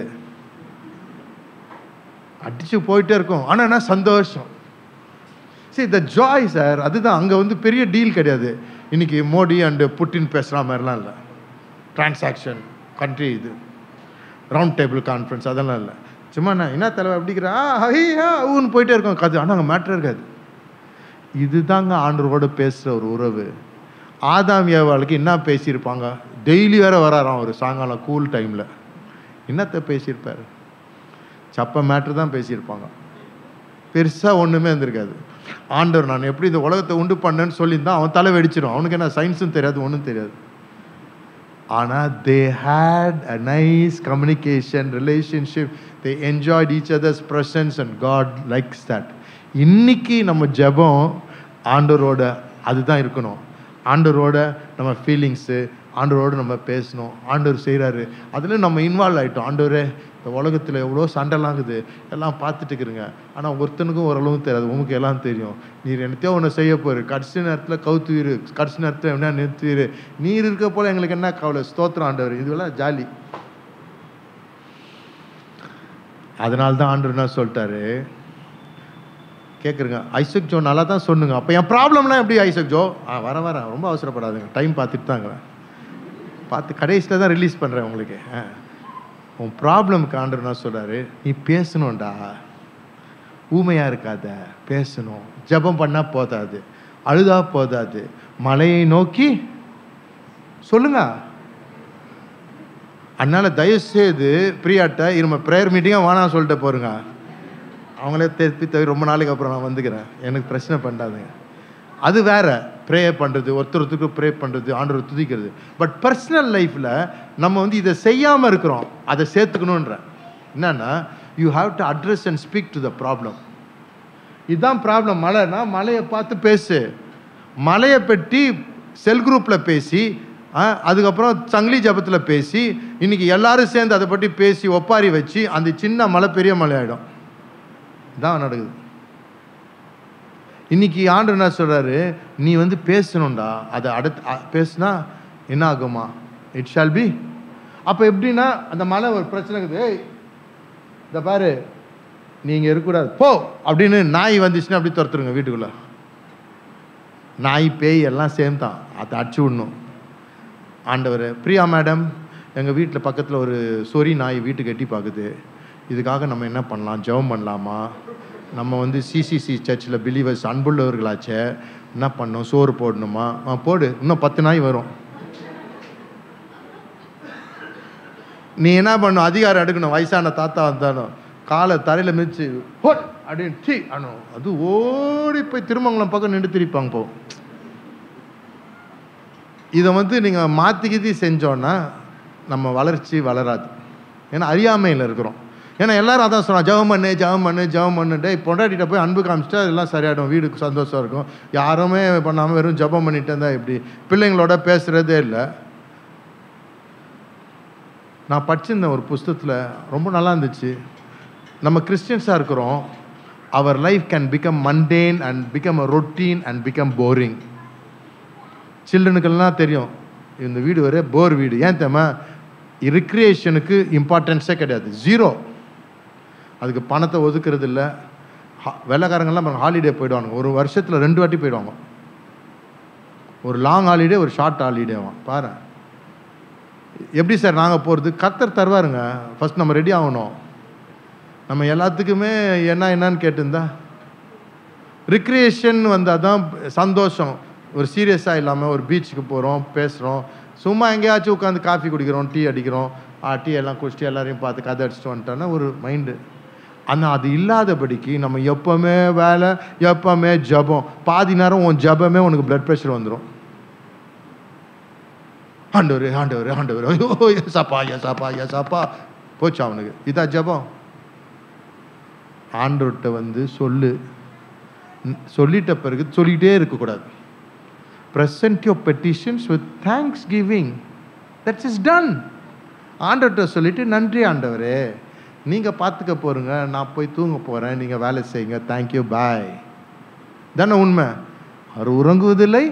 அடிச்சு போயிட்டே இருக்கும் ஆனால் என்ன சந்தோஷம் சரி த ஜாய் சார் அதுதான் அங்கே வந்து பெரிய டீல் கிடையாது இன்னைக்கு மோடி அண்டு புட்டின் பேசுகிற மாதிரிலாம் இல்லை டிரான்சாக்ஷன் கண்ட்ரி இது ரவுண்ட் டேபிள் கான்ஃபரன்ஸ் அதெல்லாம் இல்லை சும்மா நான் என்ன தலைவர் அப்படிங்கிறா ஹையா ஊன்னு போயிட்டே இருக்கோம் கது ஆனால் அங்கே மேட்ரு இருக்காது இதுதாங்க ஆண்டவரோட பேசுகிற ஒரு உறவு ஆதாம் ஏவாளுக்கு என்ன பேசியிருப்பாங்க டெய்லி வேற வராராம் ஒரு சாயங்காலம் கூல் டைமில் என்னத்தை பேசியிருப்பார் சப்ப மேட்ரு தான் பேசியிருப்பாங்க பெருசாக ஒன்றுமே இருந்திருக்காது ஆண்டவர் நான் எப்படி இந்த உலகத்தை உண்டு பண்ணேன்னு சொல்லியிருந்தா அவன் தலை வெடிச்சிடும் அவனுக்கு என்ன சயின்ஸும் தெரியாது ஒன்றும் தெரியாது ஆனால் they had a nice communication relationship they enjoyed each others presence and God likes that இன்னைக்கு நம்ம ஜெபம் ஆண்டவரோட அதுதான் இருக்கணும் ஆண்டவரோட நம்ம ஃபீலிங்ஸு ஆண்டவரோட நம்ம பேசணும் ஆண்டவர் செய்கிறாரு அதில் நம்ம இன்வால்வ் ஆகிட்டோம் ஆண்டவரே இந்த உலகத்தில் எவ்வளோ சண்டைலாம் இருக்குது எல்லாம் பார்த்துட்டு இருக்கிறங்க ஆனால் ஒருத்தனுக்கும் ஓரளவு தெரியாது உமக்கு எல்லாம் தெரியும் நீர் என்னத்தையோ ஒன்று செய்ய போயிரு கடைசி நேரத்தில் கவுத்துவீரு கடைசி நேரத்தில் என்ன நிறுத்துவீரு நீர் இருக்க போல எங்களுக்கு என்ன கவலை ஸ்தோத்திரம் ஆண்டவர் இதுவெல்லாம் ஜாலி அதனால தான் ஆண்டவர் என்ன சொல்லிட்டாரு கேட்குறங்க ஐசக் ஜோ நல்லா தான் சொன்னுங்க அப்போ என் ப்ராப்ளம்லாம் எப்படி ஐசக் ஜோ ஆ வர வரேன் ரொம்ப அவசரப்படாதுங்க டைம் பார்த்துட்டு தாங்க பார்த்து கடைசியில் தான் ரிலீஸ் பண்ணுறேன் உங்களுக்கு ஆ உன் ப்ராப்ளம்க்கு ஆண்டவர் என்ன சொல்கிறாரு நீ பேசணும்டா ஊமையாக இருக்காத பேசணும் ஜெபம் பண்ணால் போதாது அழுதா போதாது மலையை நோக்கி சொல்லுங்க அதனால தயவுசெய்து பிரியாட்ட இரும ப்ரேயர் மீட்டிங்காக வேணாம் சொல்லிட்டு போருங்க அவங்களே திருப்பி தவிர ரொம்ப நாளைக்கு அப்புறம் நான் வந்துக்கிறேன் எனக்கு பிரச்சனை பண்ணாதுங்க அது வேற ப்ரே பண்ணுறது ஒருத்தர் ஒருத்தருக்கு ப்ரே பண்ணுறது ஆண்டவர் துதிக்கிறது பட் பர்சனல் லைஃப்பில் நம்ம வந்து இதை செய்யாமல் இருக்கிறோம் அதை சேர்த்துக்கணுன்ற என்னன்னா you have to address and speak to the problem இதுதான் ப்ராப்ளம் மழைனா மலையை பார்த்து பேசு மலையை பற்றி செல் குரூப்பில் பேசி ஆ, அதுக்கப்புறம் சங்கிலி ஜபத்தில் பேசி இன்னைக்கு எல்லாரும் சேர்ந்து அதை பற்றி பேசி ஒப்பாரி வச்சு அந்த சின்ன மலை பெரிய மலை ஆகிடும் இதான் நடக்குது இன்னைக்கு ஆண்டு என்ன சொல்றாரு நீ வந்து பேசணும்டா அதை அடுத்து அ- பேசுனா என்ன ஆகுமா இட் ஷால் பி அப்போ எப்படின்னா அந்த மலை ஒரு பிரச்சனை இருக்குது ஏய் இந்த பாரு நீங்க இருக்கக்கூடாது போ அப்படின்னு நாய் வந்துச்சுன்னா அப்படி துரத்துருங்க வீட்டுக்குள்ள நாய் பேய் எல்லாம் சேம் தான் அதை அடிச்சு விடணும் ஆண்டவர் பிரியா மேடம் எங்கள் வீட்டில் பக்கத்தில் ஒரு சொறி நாய் வீட்டுக்கு எட்டி பார்க்குது இதுக்காக நம்ம என்ன பண்ணலாம் ஜெபம் பண்ணலாமா நம்ம வந்து சிசிசி சர்ச்சில் பிலீவர்ஸ் அன்புள்ளவர்களாச்சே என்ன பண்ணோம் சோறு போடணுமா ஆ போடு இன்னும் பத்து நாய் வரும் நீ என்ன பண்ணும் அதிகாரம் எடுக்கணும் வயசான தாத்தா வந்தாலும் காலை தரையில் மிதிச்சு ஹோட் அப்படின்னு டீ அணும் அது ஓடி போய் திருமங்கலம் பக்கம் நின்று திரிப்பாங்க போ இதை வந்து நீங்கள் மாற்றிக்கிதி செஞ்சோன்னா நம்ம வளர்ச்சி வளராது ஏன்னா அறியாமையில் இருக்கிறோம் ஏன்னா எல்லாரும் அதான் சொல்கிறான் ஜெபம் பண்ணு ஜெபம் பண்ணு ஜெபம் பண்ணு டேய் பொண்டாட்டிட்ட போய் அன்பு காமிச்சிட்டா எல்லாம் சரியாயிடும் வீடுக்கு சந்தோஷம் இருக்கும் யாருமே பண்ணாமல் வெறும் ஜெபம் பண்ணிட்டு இருந்தா எப்படி பிள்ளைங்களோட பேசுகிறதே இல்லை நான் படிச்சிருந்தேன் ஒரு புஸ்தகத்தில் ரொம்ப நல்லா இருந்துச்சு நம்ம கிறிஸ்டியன்ஸாக இருக்கிறோம் our life can become mundane and become a routine and become boring சில்ட்ரனுக்கெல்லாம் தெரியும் இந்த வீடு ஒரே போர் வீடு ஏன் தெரியுமா ரிக்ரியேஷனுக்கு இம்பார்ட்டன்ஸே கிடையாது ஜீரோ அதுக்கு பணத்தை ஒதுக்குறது இல்லை வெள்ளைக்காரங்கெல்லாம் ஹாலிடே போயிடுவாங்க ஒரு வருஷத்தில் ரெண்டு வாட்டி போயிடுவாங்க ஒரு லாங் ஹாலிடே ஒரு ஷார்ட் ஹாலிடேவான் பாரு எப்படி சார் நாங்கள் போகிறது கத்தர் தருவாருங்க ஃபர்ஸ்ட் நம்ம ரெடி ஆகணும் நம்ம எல்லாத்துக்குமே என்ன என்னன்னு கேட்டிருந்தா ரிக்ரியேஷன் வந்தால் தான் சந்தோஷம் ஒரு சீரியஸாக இல்லாமல் ஒரு பீச்சுக்கு போகிறோம் பேசுகிறோம் சும்மா எங்கேயாச்சும் உட்காந்து காஃபி குடிக்கிறோம் டீ அடிக்கிறோம் ஆ, டீ எல்லாம் குடிச்சிட்டு எல்லாரையும் பார்த்து கதை அடிச்சுட்டு வந்துட்டோன்னா ஒரு மைண்டு ஆனால் அது இல்லாதபடிக்கு நம்ம எப்போவுமே வேலை எப்போவுமே ஜபம் பாதி நேரம் உன் ஜபமே உனக்கு பிளட் ப்ரெஷர் வந்துடும் ஆண்டவர் ஆண்டவர் ஆண்டவர் ஐயோ எசாப்பா எசாப்பா எசாப்பா போச்சு அவனுக்கு இதா ஜபம் ஆண்டவர்கிட்ட வந்து சொல்லு ம், சொல்லிட்ட பிறகு சொல்லிக்கிட்டே இருக்கக்கூடாது present your petitions with thanksgiving that's is done ஆண்டவர்கிட்ட சொல்லிட்டு நன்றி ஆண்டவரே நீங்கள் பார்த்துக்க போகிறீங்க நான் போய் தூங்க போகிறேன் நீங்கள் வேலை செய்யுங்க தேங்க்யூ பாய் தானே உண்மை அவர் உறங்குவதில்லை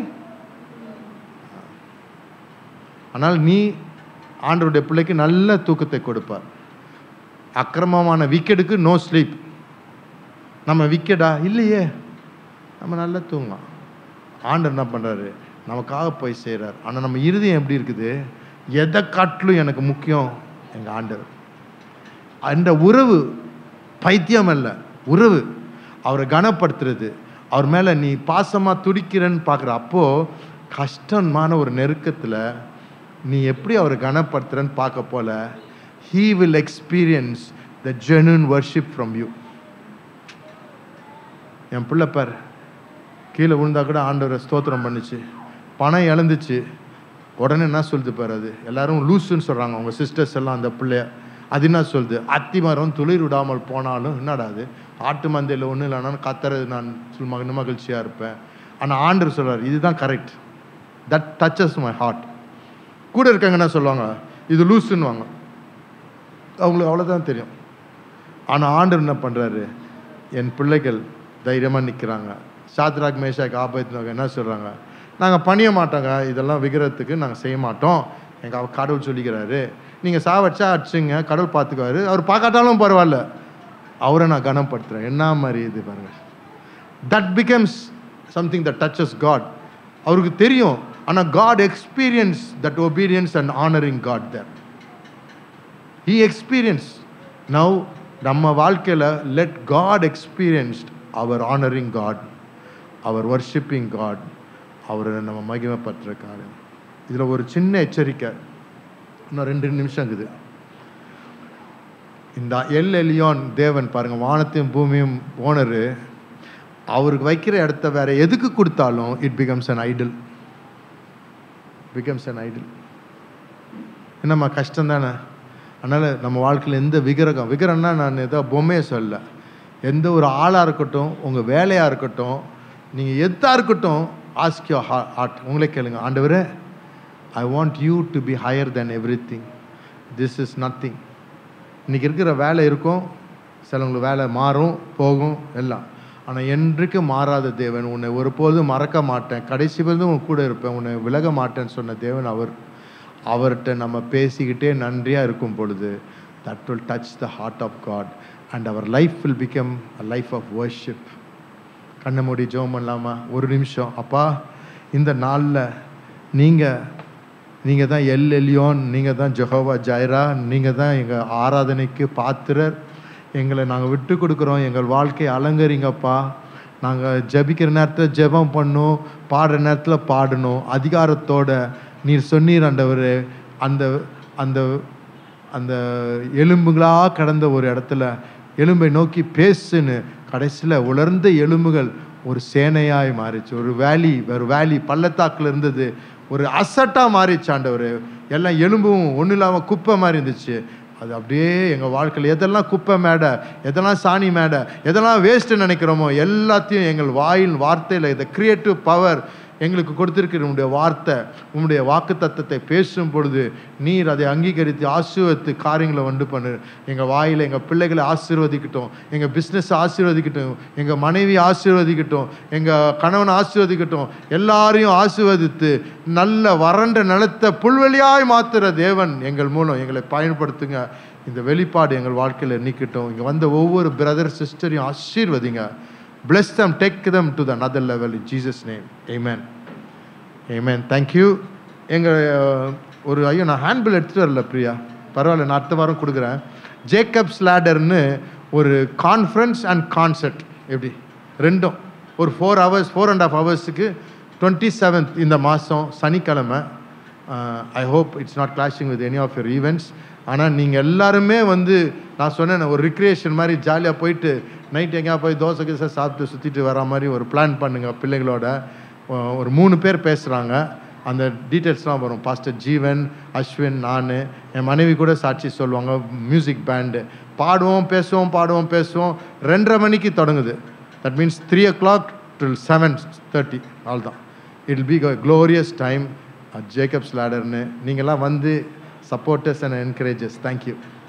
ஆனால் நீ ஆண்டவருடைய பிள்ளைக்கு நல்ல தூக்கத்தை கொடுப்பார் அக்கிரமமான விக்கெடுக்கு நோ ஸ்லீப் நம்ம விக்கெடா இல்லையே நம்ம நல்லா தூங்கலாம் ஆண்டவர் என்ன பண்ணுறாரு நமக்காக போய் செய்கிறார் ஆனால் நம்ம இருதயம் எப்படி இருக்குது எதை காட்டிலும் எனக்கு முக்கியம் எங்கள் ஆண்டவர் அந்த உறவு பைத்தியம் அல்ல உறவு அவரை கனப்படுத்துறது அவர் மேலே நீ பாசமாக துடிக்கிறன்னு பார்க்குற அப்போது கஷ்டமான ஒரு நெருக்கத்தில் நீ எப்படி அவரை கனப்படுத்துறன்னு பார்க்க போல he will experience the genuine worship from you என் பிள்ளை பார் கீழே விழுந்தா கூட ஆண்டவரை ஸ்தோத்திரம் பண்ணுச்சு பணம் இழந்துச்சு உடனே என்ன சொல்லுது பாரு அது எல்லாரும் லூசுன்னு சொல்கிறாங்க அவங்க சிஸ்டர்ஸ் எல்லாம் அந்த பிள்ளைய அது என்ன சொல்லுது அத்தி மரம் துளிர் விடாமல் போனாலும் என்னடா அது ஆட்டு மந்தையில் ஒன்றும் இல்லைனாலும் கத்துறது நான் சும்மா இன்னும் மகிழ்ச்சியாக இருப்பேன் ஆனால் ஆண்டர் சொல்றாரு இதுதான் correct that touches my heart கூட இருக்கவங்க என்ன சொல்லுவாங்க இது லூசுன்னுவாங்க அவங்களுக்கு அவ்வளோதான் தெரியும் ஆனால் ஆண்டர் என்ன பண்ணுறாரு என் பிள்ளைகள் தைரியமாக நிற்கிறாங்க சாத்ராக் மேஷாக் ஆபத்துனாங்க என்ன சொல்கிறாங்க நாங்கள் பணிய மாட்டோங்க இதெல்லாம் விக்கிறதுக்கு நாங்கள் செய்ய மாட்டோம் எங்கள் கடவுள் சொல்லிக்கிறாரு நீங்கள் சாவடிச்சா அடிச்சுங்க கடவுள் பார்த்துக்குவாரு அவர் பார்க்காட்டாலும் பரவாயில்ல அவரை நான் கனப்படுத்துகிறேன் என்ன மாதிரி இது பாருங்க that becomes something that touches God அவருக்கு தெரியும் ஆனால் God experience that obedience and honouring God there he experience now நம்ம வாழ்க்கையில் let God experienced our honouring God our worshipping God அவரை நம்ம மகிமைப்பற்ற காரியம் இதில் ஒரு சின்ன எச்சரிக்கை இன்னும் ரெண்டு நிமிஷம் இருக்குது இந்த எல் எலியோன் தேவன் பாருங்க வானத்தையும் பூமியும் ஓனரு அவருக்கு வைக்கிற இடத்த வேற எதுக்கு கொடுத்தாலும் it becomes an idol becomes an idol என்னம்மா கஷ்டம் தானே அதனால் நம்ம வாழ்க்கையில் எந்த விக்கிரகம் விக்கிரம்னா நான் ஏதோ பொம்மையை சொல்ல எந்த ஒரு ஆளாக இருக்கட்டும் உங்கள் வேலையாக இருக்கட்டும் நீங்கள் எதாக இருக்கட்டும் ஆஸ்க் யோர் ஹார்ட் உங்களே கேளுங்க ஆண்டவரே I want you to be higher than everything this is nothing இன்றைக்கி இருக்கிற வேலை இருக்கும் சிலவங்களுக்கு வேலை மாறும் போகும் எல்லாம் ஆனால் என்றைக்கு மாறாத தேவன் உன்னை ஒருபோதும் மறக்க மாட்டேன் கடைசி வரைக்கும் உன் கூட இருப்பேன் உன்னை விலக மாட்டேன்னு சொன்ன தேவன் அவர் அவர்கிட்ட நம்ம பேசிக்கிட்டே நன்றியாக இருக்கும் பொழுது that will touch the heart of God and our life will become a life of worship கண்ணை மூடி ஜெபம் பண்ணலாமா ஒரு நிமிஷம் அப்பா இந்த நாளில் நீங்கள் நீங்கள் தான் எல் எலியோன் நீங்கள் தான் ஜெகோவா ஜைரா நீங்கள் தான் எங்கள் ஆராதனைக்கு பாத்திரர் எங்களை நாங்கள் விட்டு கொடுக்குறோம் எங்கள் வாழ்க்கையை அலங்கரிங்கப்பா நாங்கள் ஜெபிக்கிற நேரத்தில் ஜெபம் பண்ணணும் பாடுற நேரத்தில் பாடணும் அதிகாரத்தோட நீர் சொன்னீர் ஆண்டவர் அந்த அந்த அந்த எலும்புகளாக கடந்த ஒரு இடத்துல எலும்பை நோக்கி பேசுன்னு கடைசியில் உலர்ந்த எலும்புகள் ஒரு சேனையாய் மாறிச்சு ஒரு வேலி ஒரு வேலி பள்ளத்தாக்கில் இருந்தது ஒரு அசட்டாக மாறிச்சு ஆண்டவர் எல்லாம் எலும்பும் ஒன்றும் இல்லாமல் குப்பை மாதிரி இருந்துச்சு அது அப்படியே எங்கள் வாழ்க்கையில் எதெல்லாம் குப்பை மேடை எதெல்லாம் சாணி மேடை எதெல்லாம் வேஸ்ட்டு நினைக்கிறோமோ எல்லாத்தையும் எங்கள் வாயில் வார்த்தையில் இந்த கிரியேட்டிவ் பவர் எங்களுக்கு கொடுத்திருக்கிற உங்களுடைய வார்த்தை உங்களுடைய வாக்கு தத்தத்தை பேசும் பொழுது நீர் அதை அங்கீகரித்து ஆசீர்வதித்து காரியங்களை வந்து பண்ணு எங்கள் வாயில் எங்கள் பிள்ளைகளை ஆசீர்வதிக்கட்டும் எங்கள் பிஸ்னஸ் ஆசீர்வதிக்கட்டும் எங்கள் மனைவி ஆசீர்வதிக்கட்டும் எங்கள் கணவன் ஆசீர்வதிக்கட்டும் எல்லாரையும் ஆசீர்வதித்து நல்ல வறண்ட நிலத்தை புல்வெளியாய் மாத்துற தேவன் எங்கள் மூலம் எங்களை பயன்படுத்துங்க இந்த வெளிப்பாடு எங்கள் வாழ்க்கையில் நிற்கட்டும் இங்கே வந்த ஒவ்வொரு பிரதர் சிஸ்டரையும் ஆசீர்வதிங்க bless them take them to the another level in jesus name amen amen thank you எங்கள் ஒரு ஐயோ நான் ஹேண்ட்பில் எடுத்துகிட்டு வரல பிரியா பரவாயில்ல நான் அடுத்த வாரம் கொடுக்குறேன் ஜேக்கப்ஸ் லேடர்னு ஒரு கான்ஃபரன்ஸ் அண்ட் கான்சர்ட் எப்படி ரெண்டும் ஒரு four hours four and half ஹவர்ஸுக்கு டுவெண்ட்டி செவன்த் இந்த மாதம் சனிக்கிழமை I hope it's not clashing with any of your events ஆனால் நீங்கள் எல்லாருமே வந்து நான் சொன்னேன் ஒரு ரிக்ரியேஷன் மாதிரி ஜாலியாக போயிட்டு நைட் எங்கேயா போய் தோசை கீசை சாப்பிட்டு சுற்றிட்டு வர மாதிரி ஒரு பிளான் பண்ணுங்கள் பிள்ளைகளோட ஒ- ஒரு மூணு பேர் பேசுகிறாங்க அந்த டீட்டெயில்ஸ்லாம் வரும் பாஸ்டர் ஜீவன் அஸ்வின் நான் என் மனைவி கூட சாட்சி சொல்லுவாங்க மியூசிக் பேண்டு பாடுவோம் பேசுவோம் பாடுவோம் பேசுவோம் ரெண்டரை மணிக்கு தொடங்குது that means three o'clock till seven thirty அவ்வளோதான் it be glorious time Jacob's லேடர்னு நீங்கள்லாம் வந்து சப்போர்ட்டர்ஸ் அண்ட் என்கரேஜஸ் தேங்க்யூ